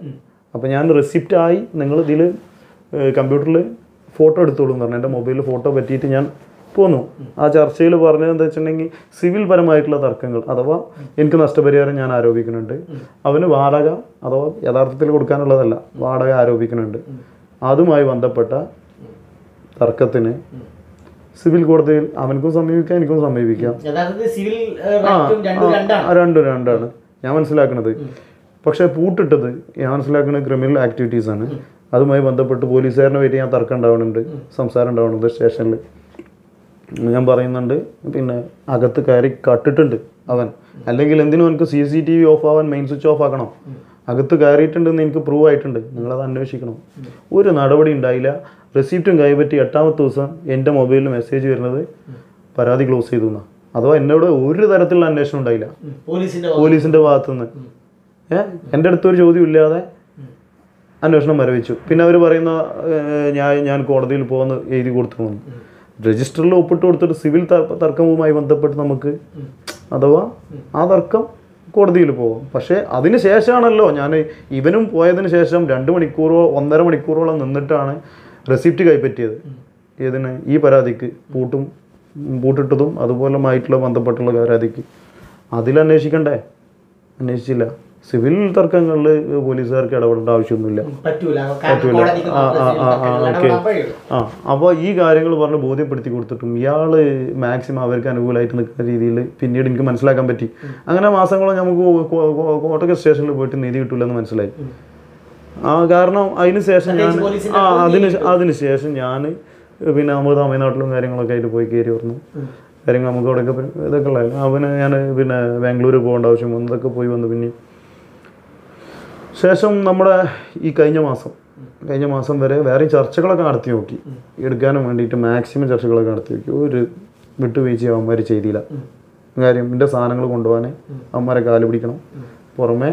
അപ്പോൾ ഞാൻ റെസിപ്റ്റ് ആയി നിങ്ങൾ ഇതിൽ കമ്പ്യൂട്ടറിൽ ഫോട്ടോ എടുത്തോളൂ എന്ന് പറഞ്ഞു എൻ്റെ മൊബൈലിൽ ഫോട്ടോ പറ്റിയിട്ട് ഞാൻ പോന്നു ആ ചർച്ചയിൽ പറഞ്ഞത് എന്താ വെച്ചിട്ടുണ്ടെങ്കിൽ സിവിൽ പരമായിട്ടുള്ള തർക്കങ്ങൾ അഥവാ എനിക്ക് നഷ്ടപരിഹാരം ഞാൻ ആരോപിക്കുന്നുണ്ട് അവന് വാടക അഥവാ യഥാർത്ഥത്തിൽ കൊടുക്കാനുള്ളതല്ല വാടക ആരോപിക്കുന്നുണ്ട് അതുമായി ബന്ധപ്പെട്ട തർക്കത്തിന് സിവിൽ കോടതിയിൽ അവനക്കും സമീപിക്കാം എനിക്കും സമീപിക്കാം യഥാർത്ഥത്തിൽ സിവിൽ ആ, റൈറ്റും രണ്ടും ആ, രണ്ടാണ് ആ, രണ്ടും രണ്ടാണ് ഞാൻ മനസ്സിലാക്കുന്നത് പക്ഷേ പൂട്ടിട്ടത് ഞാൻ മനസ്സിലാക്കുന്നത് ക്രിമിനൽ ആക്ടിവിറ്റീസ് ആണ് അതുമായി ബന്ധപ്പെട്ട് പോലീസുകാരനെ പറ്റി ഞാൻ തർക്കം ഉണ്ടാവുന്നുണ്ട് സംസാരം ഉണ്ടാവുന്നുണ്ട് സ്റ്റേഷനിൽ ഞാൻ പറയുന്നുണ്ട് പിന്നെ അകത്ത് കയറി കട്ടിട്ടുണ്ട് അവൻ അല്ലെങ്കിൽ എന്തിനും എനിക്ക് C C T V off ആവാൻ മെയിൻ സ്വിച്ച് ഓഫ് ആക്കണം അകത്ത് കയറിയിട്ടുണ്ടെന്ന് എനിക്ക് പ്രൂവ് ആയിട്ടുണ്ട് നിങ്ങളത് അന്വേഷിക്കണം ഒരു നടപടി ഉണ്ടായില്ല റെസിപ്റ്റും കൈപ്പറ്റി എട്ടാമത്തെ ദിവസം എൻ്റെ മൊബൈലിൽ മെസ്സേജ് വരുന്നത് പരാതി ക്ലോസ് ചെയ്തു എന്നാ അഥവാ എന്നോട് ഒരു തരത്തിലുള്ള അന്വേഷണം ഉണ്ടായില്ല ഉം. പോലീസിന്റെ പോലീസിന്റെ ഭാഗത്തു നിന്ന് ഏ എൻ്റെ അടുത്തൊരു ചോദ്യം ഇല്ലാതെ അന്വേഷണം വരവിച്ചു പിന്നെ അവർ പറയുന്ന ഏഹ്, ഞാൻ ഞാൻ കോടതിയിൽ പോകുന്ന എഴുതി കൊടുത്തു രജിസ്റ്ററിൽ ഒപ്പിട്ട് കൊടുത്തിട്ട് സിവിൽ തർ- തർക്കവുമായി ബന്ധപ്പെട്ട് നമുക്ക് അഥവാ ആ തർക്കം കോടതിയിൽ പോകും പക്ഷേ അതിന് ശേഷമാണല്ലോ ഞാൻ ഇവനും പോയതിന് ശേഷം രണ്ട് മണിക്കൂറോ ഒന്നര മണിക്കൂറോളം നിന്നിട്ടാണ് റെസിപ്റ്റ് കൈപ്പറ്റിയത് ഏതിന് ഈ പരാതിക്ക് പൂട്ടും പൂട്ടിട്ടതും അതുപോലെ ആയിട്ടുള്ള ബന്ധപ്പെട്ടുള്ള പരാതിക്ക് അതിൽ അന്വേഷിക്കണ്ടേ അന്വേഷിച്ചില്ല സിവിൽ തർക്കങ്ങളിൽ പോലീസുകാർക്ക് ഇടപെടേണ്ട ആവശ്യമൊന്നുമില്ല പറ്റൂല കാരണം കോടതിക്ക് ആ, മാത്രമേ ആ, സിവിൽ ആ, തർക്കങ്ങളിൽ ആ, ഇടപെടാൻ ഓക്കേ. കഴിയുള്ളൂ. ആ അപ്പോൾ ഈ കാര്യങ്ങൾ പറഞ്ഞ് ബോധ്യപ്പെടുത്തി കൊടുത്തിട്ടും ഇയാൾ മാക്സിമം അവർക്ക് അനുകൂലമായിട്ട് നിൽക്കുന്ന രീതിയിൽ പിന്നീട് എനിക്ക് മനസ്സിലാക്കാൻ പറ്റി അങ്ങനെ മാസങ്ങളോ നമുക്ക് കോ- കോ- കോട്ടക്കൽ സ്റ്റേഷനിൽ പോയിട്ട് നീതി കിട്ടില്ലെന്ന് മനസ്സിലായി ആ കാരണം അതിന് ശേഷം ഞാൻ പ്രത്യേകിച്ച് പോലീസിന്റെ ആ അതിന് അതിന് ശേഷം ഞാൻ പിന്നെ നമ്മൾ തമിഴ്നാട്ടിലും കാര്യങ്ങളൊക്കെ ആയിട്ട് പോയി കയറി വന്നു കാര്യങ്ങൾ നമുക്ക് അവിടെയൊക്കെ പരി- ഇതൊക്കെ ഉള്ളതായിരുന്നു അവന് ഞാൻ പിന്നെ ബാംഗ്ലൂർ പോകേണ്ട ആവശ്യം വന്നു ഇതൊക്കെ പോയി വന്നു പിന്നെ ശേഷം നമ്മുടെ ഈ കഴിഞ്ഞ മാസം കഴിഞ്ഞ മാസം വരെ വേറെ ചർച്ചകളൊക്കെ നടത്തി നോക്കി എടുക്കാനും വേണ്ടിയിട്ട് മാക്സിമം ചർച്ചകളൊക്കെ നടത്തി നോക്കി ഒരു വിട്ടുവീഴ്ച അവന്മാർ ചെയ്തില്ല കാര്യം എൻ്റെ സാധനങ്ങൾ കൊണ്ടുപോകാൻ അവന്മാരെ കാല് പിടിക്കണം പുറമെ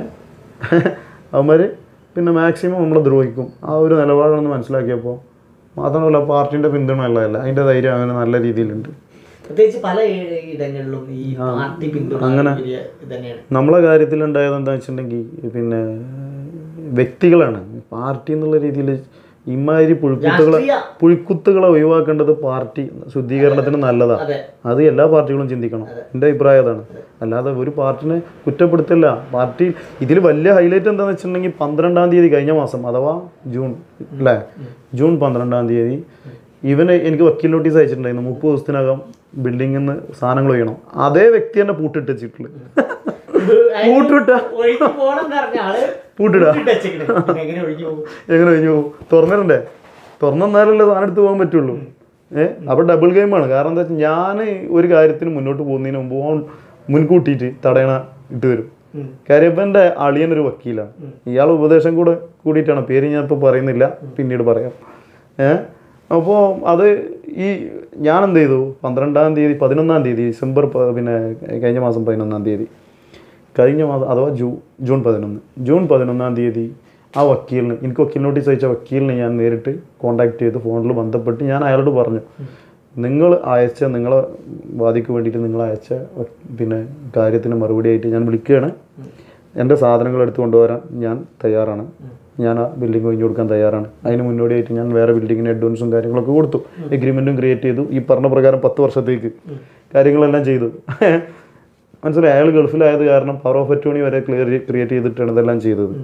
അവന്മാർ പിന്നെ മാക്സിമം നമ്മളെ ദ്രോഹിക്കും ആ ഒരു നിലപാടാണെന്ന് മനസ്സിലാക്കിയപ്പോൾ മാത്രമല്ല പാർട്ടിൻ്റെ പിന്തുണ ഉള്ളതല്ല അതിൻ്റെ ധൈര്യം അവന് നല്ല രീതിയിലുണ്ട് പ്രത്യേകിച്ച് പല ഇ- ഇടങ്ങളിലും ഈ പാർട്ടി പിന്തുണ വലിയ ഇത് തന്നെയാണ് നമ്മളെ കാര്യത്തിലുണ്ടായത് എന്താ വെച്ചിട്ടുണ്ടെങ്കിൽ പിന്നെ വ്യക്തികളാണ് പാർട്ടി എന്നുള്ള രീതിയിൽ ഇമാതിരി പുഴുക്കുത്തുകളെ രാഷ്ട്രീയ പുഴുക്കുത്തുകളെ ഒഴിവാക്കേണ്ടത് പാർട്ടി ശുദ്ധീകരണത്തിന് നല്ലതാണ് അതെ അത് എല്ലാ പാർട്ടികളും ചിന്തിക്കണം എൻ്റെ അഭിപ്രായം അതാണ് അല്ലാതെ ഒരു പാർട്ടിനെ കുറ്റപ്പെടുത്തില്ല പാർട്ടി ഇതിൽ വലിയ ഹൈലൈറ്റ് എന്താണെന്ന് വെച്ചിട്ടുണ്ടെങ്കിൽ പന്ത്രണ്ടാം തീയതി കഴിഞ്ഞ മാസം അഥവാ ജൂൺ അല്ലേ ജൂൺ പന്ത്രണ്ടാം തീയതി ഇവന് എനിക്ക് വക്കീൽ നോട്ടീസ് അയച്ചിട്ടുണ്ടായിരുന്നു മുപ്പത് ദിവസത്തിനകം ബിൽഡിങ്ങിൽ നിന്ന് സാധനങ്ങൾ ഒഴിയണം അതേ വ്യക്തി തന്നെ പൂട്ടിട്ട് വെച്ചിട്ടുള്ളത് പൂട്ടിട്ട ഒഴുകി പോണം പറഞ്ഞ ആള് പൂട്ടിടാ പൂട്ടിട്ട് വെച്ചേക്കണ്. പിന്നെ എങ്ങനെ ഒഴുകി പോകും എങ്ങനെ കഴിഞ്ഞു പോകും തുറന്നിട്ടുണ്ടേ തുറന്നെന്നാലല്ലേ സാധനം എടുത്ത് പോകാൻ പറ്റുള്ളൂ ഏഹ് അപ്പോൾ ഡബിൾ ഗെയിമാണ് കാരണം എന്താ വെച്ചാൽ ഞാൻ ഒരു കാര്യത്തിന് മുന്നോട്ട് പോകുന്നതിന് മുമ്പ് ഓൻ മുൻകൂട്ടിയിട്ട് തടയണ ഇട്ട് വരും ഉം. കാര്യം ഇപ്പം എൻ്റെ അളിയനൊരു വക്കീലാണ് ഇയാൾ ഉപദേശം കൂടെ കൂടിയിട്ടാണ് പേര് ഞാൻ ഇപ്പോൾ പറയുന്നില്ല പിന്നീട് പറയാം ഏഹ് അപ്പോൾ അത് ഈ ഞാൻ എന്ത് ചെയ്തു പന്ത്രണ്ടാം തീയതി പതിനൊന്നാം തീയതി ഡിസംബർ പ- പിന്നെ കഴിഞ്ഞ മാസം പതിനൊന്നാം തീയതി കഴിഞ്ഞ മാസം അഥവാ ജൂ ജൂൺ പതിനൊന്ന് ജൂൺ പതിനൊന്നാം തീയതി ആ വക്കീലിന് എനിക്ക് വക്കീൽ നോട്ടീസ് അയച്ച വക്കീലിനെ ഞാൻ നേരിട്ട് കോൺടാക്ട് ചെയ്ത് ഫോണിൽ ബന്ധപ്പെട്ട് ഞാൻ അയാളോട് പറഞ്ഞു നിങ്ങൾ അയച്ച നിങ്ങളെ വാദിക്ക് വേണ്ടിയിട്ട് നിങ്ങൾ അയച്ച വ- പിന്നെ കാര്യത്തിന് മറുപടി ആയിട്ട് ഞാൻ വിളിക്കുകയാണ് എൻ്റെ സാധനങ്ങൾ എടുത്ത് കൊണ്ടുവരാൻ ഞാൻ തയ്യാറാണ് ഞാൻ ആ ബിൽഡിംഗ് ഒഴിഞ്ഞു കൊടുക്കാൻ തയ്യാറാണ് അതിന് മുന്നോടിയായിട്ട് ഞാൻ വേറെ ബിൽഡിങ്ങിന് അഡ്വാൻസും കാര്യങ്ങളൊക്കെ കൊടുത്തു എഗ്രിമെൻറ്റും ക്രിയേറ്റ് ചെയ്തു ഈ പറഞ്ഞ പ്രകാരം പത്ത് വർഷത്തേക്ക് കാര്യങ്ങളെല്ലാം ചെയ്തു മനസ്സിലായി അയാൾ ഗൾഫിലായത് കാരണം പവർ ഓഫ് അറ്റോണി വരെ ക്ലിയർ ക്രിയേറ്റ് ചെയ്തിട്ടാണ് ഇതെല്ലാം ചെയ്തത്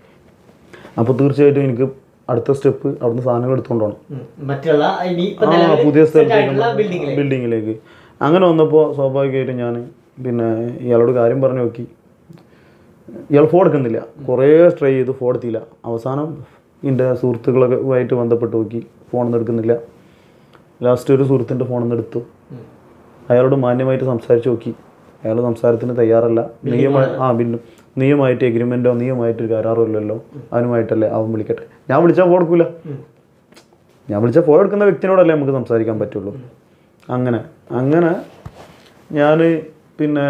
അപ്പോൾ തീർച്ചയായിട്ടും എനിക്ക് അടുത്ത സ്റ്റെപ്പ് അവിടുന്ന് സാധനങ്ങൾ എടുത്തുകൊണ്ട് പോകണം ഉം. മറ്റുള്ള ഇനി ഇപ്പൊ ആ നിലവിൽ പുതിയ set ആയിട്ടുള്ള സ്ഥലത്തേക്ക് ബിൽഡിങ്ങില് ബിൽഡിങ്ങിലേക്ക് അങ്ങനെ വന്നപ്പോൾ സ്വാഭാവികമായിട്ടും ഞാൻ പിന്നെ ഇയാളോട് കാര്യം പറഞ്ഞു നോക്കി ഇയാൾ ഫോൺ എടുക്കുന്നില്ല കുറേ ട്രൈ ചെയ്തു ഫോൺ എടുത്തില്ല അവസാനം എൻ്റെ സുഹൃത്തുക്കളൊക്കെ ആയിട്ട് ബന്ധപ്പെട്ട് നോക്കി ഫോണൊന്നും എടുക്കുന്നില്ല ലാസ്റ്റ് ഒരു സുഹൃത്തിൻ്റെ ഫോണൊന്നും എടുത്തു ഉം. അയാളോട് മാന്യമായിട്ട് സംസാരിച്ച് നോക്കി അയാൾ സംസാരത്തിന് തയ്യാറല്ല നീയുമായി ആ ബില്ലും നീയുമായിട്ട് എഗ്രിമെൻറ്റോ നീയുമായിട്ട് ഒരു കരാറോ ഇല്ലല്ലോ അവനുമായിട്ടല്ലേ അവൻ വിളിക്കട്ടെ ഞാൻ വിളിച്ചാൽ ഫോൺ എടുക്കില്ല ഉം. ഞാൻ വിളിച്ചാൽ ഫോൺ എടുക്കുന്ന വ്യക്തിനോടല്ലേ നമുക്ക് സംസാരിക്കാൻ പറ്റുള്ളൂ അങ്ങനെ അങ്ങനെ ഞാൻ പിന്നെ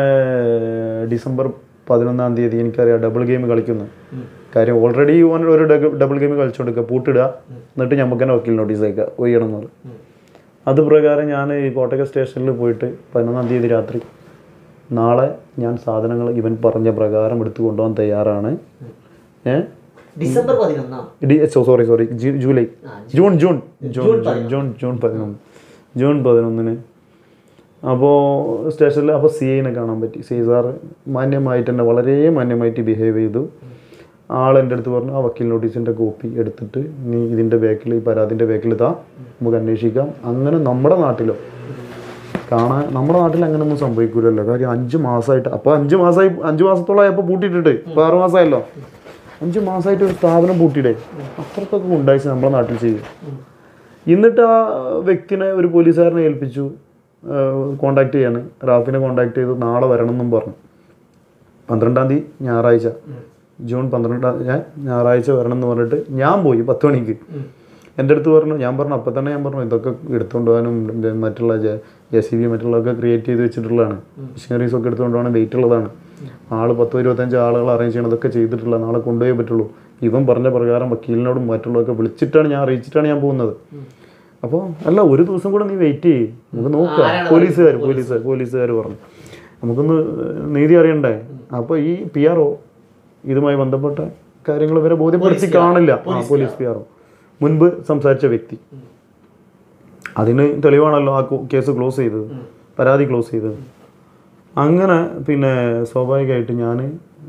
ഡിസംബർ പതിനൊന്നാം തീയതി എനിക്കറിയാം ഡബിൾ ഗെയിം കളിക്കുന്നു ഉം. കാര്യം ഓൾറെഡി ഓൻ ഒരു ഡബിൾ ഗെയിം കളിച്ചുകൊടുക്കുക പൂട്ടിടുക എന്നിട്ട് നമുക്ക് തന്നെ വക്കീൽ നോട്ടീസ് അയക്കുക ഒയ്യണം എന്ന് പറയും ഉം. അത് പ്രകാരം ഞാൻ ഈ കോട്ടയ്ക്കൽ സ്റ്റേഷനിൽ പോയിട്ട് പതിനൊന്നാം തീയതി രാത്രി നാളെ ഞാൻ സാധനങ്ങൾ ഇവൻ പറഞ്ഞ പ്രകാരം എടുത്തു കൊണ്ടുപോകാൻ തയ്യാറാണ് ഏ ഡിസംബർ പതിനൊന്നാം സോറി സോറി ജൂലൈ ആ, June June June June June June June പതിനൊന്ന് ജൂൺ പതിനൊന്നിന് അപ്പോൾ സ്റ്റേഷനിൽ അപ്പോൾ സി ഐനെ കാണാൻ പറ്റി സി സാറ് മാന്യമായിട്ട് തന്നെ വളരെ മാന്യമായിട്ട് ബിഹേവ് ചെയ്തു ആൾ എൻ്റെ അടുത്ത് പറഞ്ഞു ആ വക്കീൽ നോട്ടീസിൻ്റെ കോപ്പി എടുത്തിട്ട് നീ ഇതിൻ്റെ ബാക്കിൽ ഈ പരാതിൻ്റെ ബാക്കിൽ താ നമുക്ക് അന്വേഷിക്കാം അങ്ങനെ നമ്മുടെ നാട്ടിലോ കാണാൻ നമ്മുടെ നാട്ടിൽ അങ്ങനെയൊന്നും സംഭവിക്കൂലല്ലോ കാര്യം അഞ്ച് മാസമായിട്ട് അപ്പോൾ അഞ്ച് മാസമായി അഞ്ച് മാസത്തോളമായി അപ്പോൾ പൂട്ടിയിട്ടിട്ട് ഇപ്പോൾ ആറ് മാസമായല്ലോ അഞ്ച് മാസമായിട്ട് ഒരു സ്ഥാപനം പൂട്ടിയിടേ അത്രക്കൊക്കെ ഉണ്ടായിച്ച് നമ്മുടെ നാട്ടിൽ ചെയ്യും എന്നിട്ട് ആ വ്യക്തിനെ ഒരു പോലീസുകാരനെ ഏൽപ്പിച്ചു കോണ്ടാക്ട് ചെയ്യാൻ റാഫിനെ കോണ്ടാക്ട് ചെയ്തു നാളെ വരണം എന്നും പറഞ്ഞു പന്ത്രണ്ടാം തീയതി ഞായറാഴ്ച ജൂൺ പന്ത്രണ്ടാം ഞാൻ ഞായറാഴ്ച വരണം എന്ന് പറഞ്ഞിട്ട് ഞാൻ പോയി പത്ത് മണിക്ക് എൻ്റെ അടുത്ത് പറഞ്ഞു ഞാൻ പറഞ്ഞു അപ്പം തന്നെ ഞാൻ പറഞ്ഞു ഇതൊക്കെ എടുത്തുകൊണ്ട് പോകാനും ഇത് മറ്റുള്ള ജെ സി ബി മറ്റുള്ളതൊക്കെ ക്രിയേറ്റ് ചെയ്ത് വെച്ചിട്ടുള്ളതാണ് മെഷീനറീസ് ഒക്കെ എടുത്തുകൊണ്ട് പോകാൻ വെയിറ്റ് ഉള്ളതാണ് ആള് പത്തോ ഇരുപത്തഞ്ച് ആളുകൾ അറേഞ്ച് ചെയ്യണതൊക്കെ ചെയ്തിട്ടുള്ള നാളെ കൊണ്ടുപോയേ പറ്റുള്ളൂ ഇവൻ പറഞ്ഞ പ്രകാരം വക്കീലിനോടും മറ്റുള്ളതൊക്കെ വിളിച്ചിട്ടാണ് ഞാൻ അറിയിച്ചിട്ടാണ് ഞാൻ പോകുന്നത് അപ്പോൾ അല്ല ഒരു ദിവസം കൂടെ നീ വെയിറ്റ് ചെയ്യ് നമുക്ക് നോക്കാം പോലീസുകാർ പോലീസുകാർ പോലീസുകാർ പറഞ്ഞു നമുക്കൊന്ന് നീതി അറിയണ്ടേ അപ്പോൾ ഈ പി ആർ ഒ ഇതുമായി ബന്ധപ്പെട്ട കാര്യങ്ങൾ ഇവരെ ബോധ്യപ്പെടുത്തി കാണില്ല ആ പോലീസ് പി ആർ ഒ മുൻപ് സംസാരിച്ച വ്യക്തി അതിന് തെളിവാണല്ലോ ആ കോ- കേസ് ക്ലോസ് ചെയ്തത് പരാതി ക്ലോസ് ചെയ്തത് അങ്ങനെ പിന്നെ സ്വാഭാവികമായിട്ട് ഞാൻ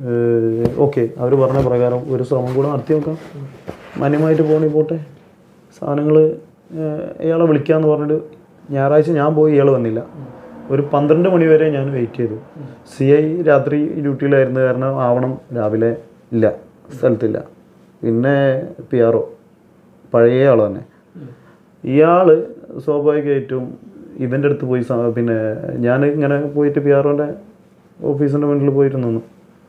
ഓക്കെ അവർ പറഞ്ഞ പ്രകാരം ഒരു ശ്രമം കൂടെ നടത്തി നോക്കാം മാന്യമായിട്ട് പോകണേ പോട്ടെ സാധനങ്ങൾ ഇയാളെ വിളിക്കാമെന്ന് പറഞ്ഞിട്ട് ഞായറാഴ്ച ഞാൻ പോയി ഇയാൾ വന്നില്ല ഒരു പന്ത്രണ്ട് മണി വരെ ഞാൻ വെയിറ്റ് ചെയ്തു സി ഐ രാത്രി ഡ്യൂട്ടിയിലായിരുന്നു കാരണം ആവണം രാവിലെ ഇല്ല സ്ഥലത്തില്ല പിന്നെ പി ആർ ഒ പഴയ ആൾ തന്നെ ഇയാൾ സ്വാഭാവികമായിട്ടും ഇവൻ്റെ അടുത്ത് പോയി സ- പിന്നെ ഞാൻ ഇങ്ങനെ പോയിട്ട് പി ആർ ഒൻ്റെ ഓഫീസിൻ്റെ മുന്നിൽ പോയിട്ട് നിന്നു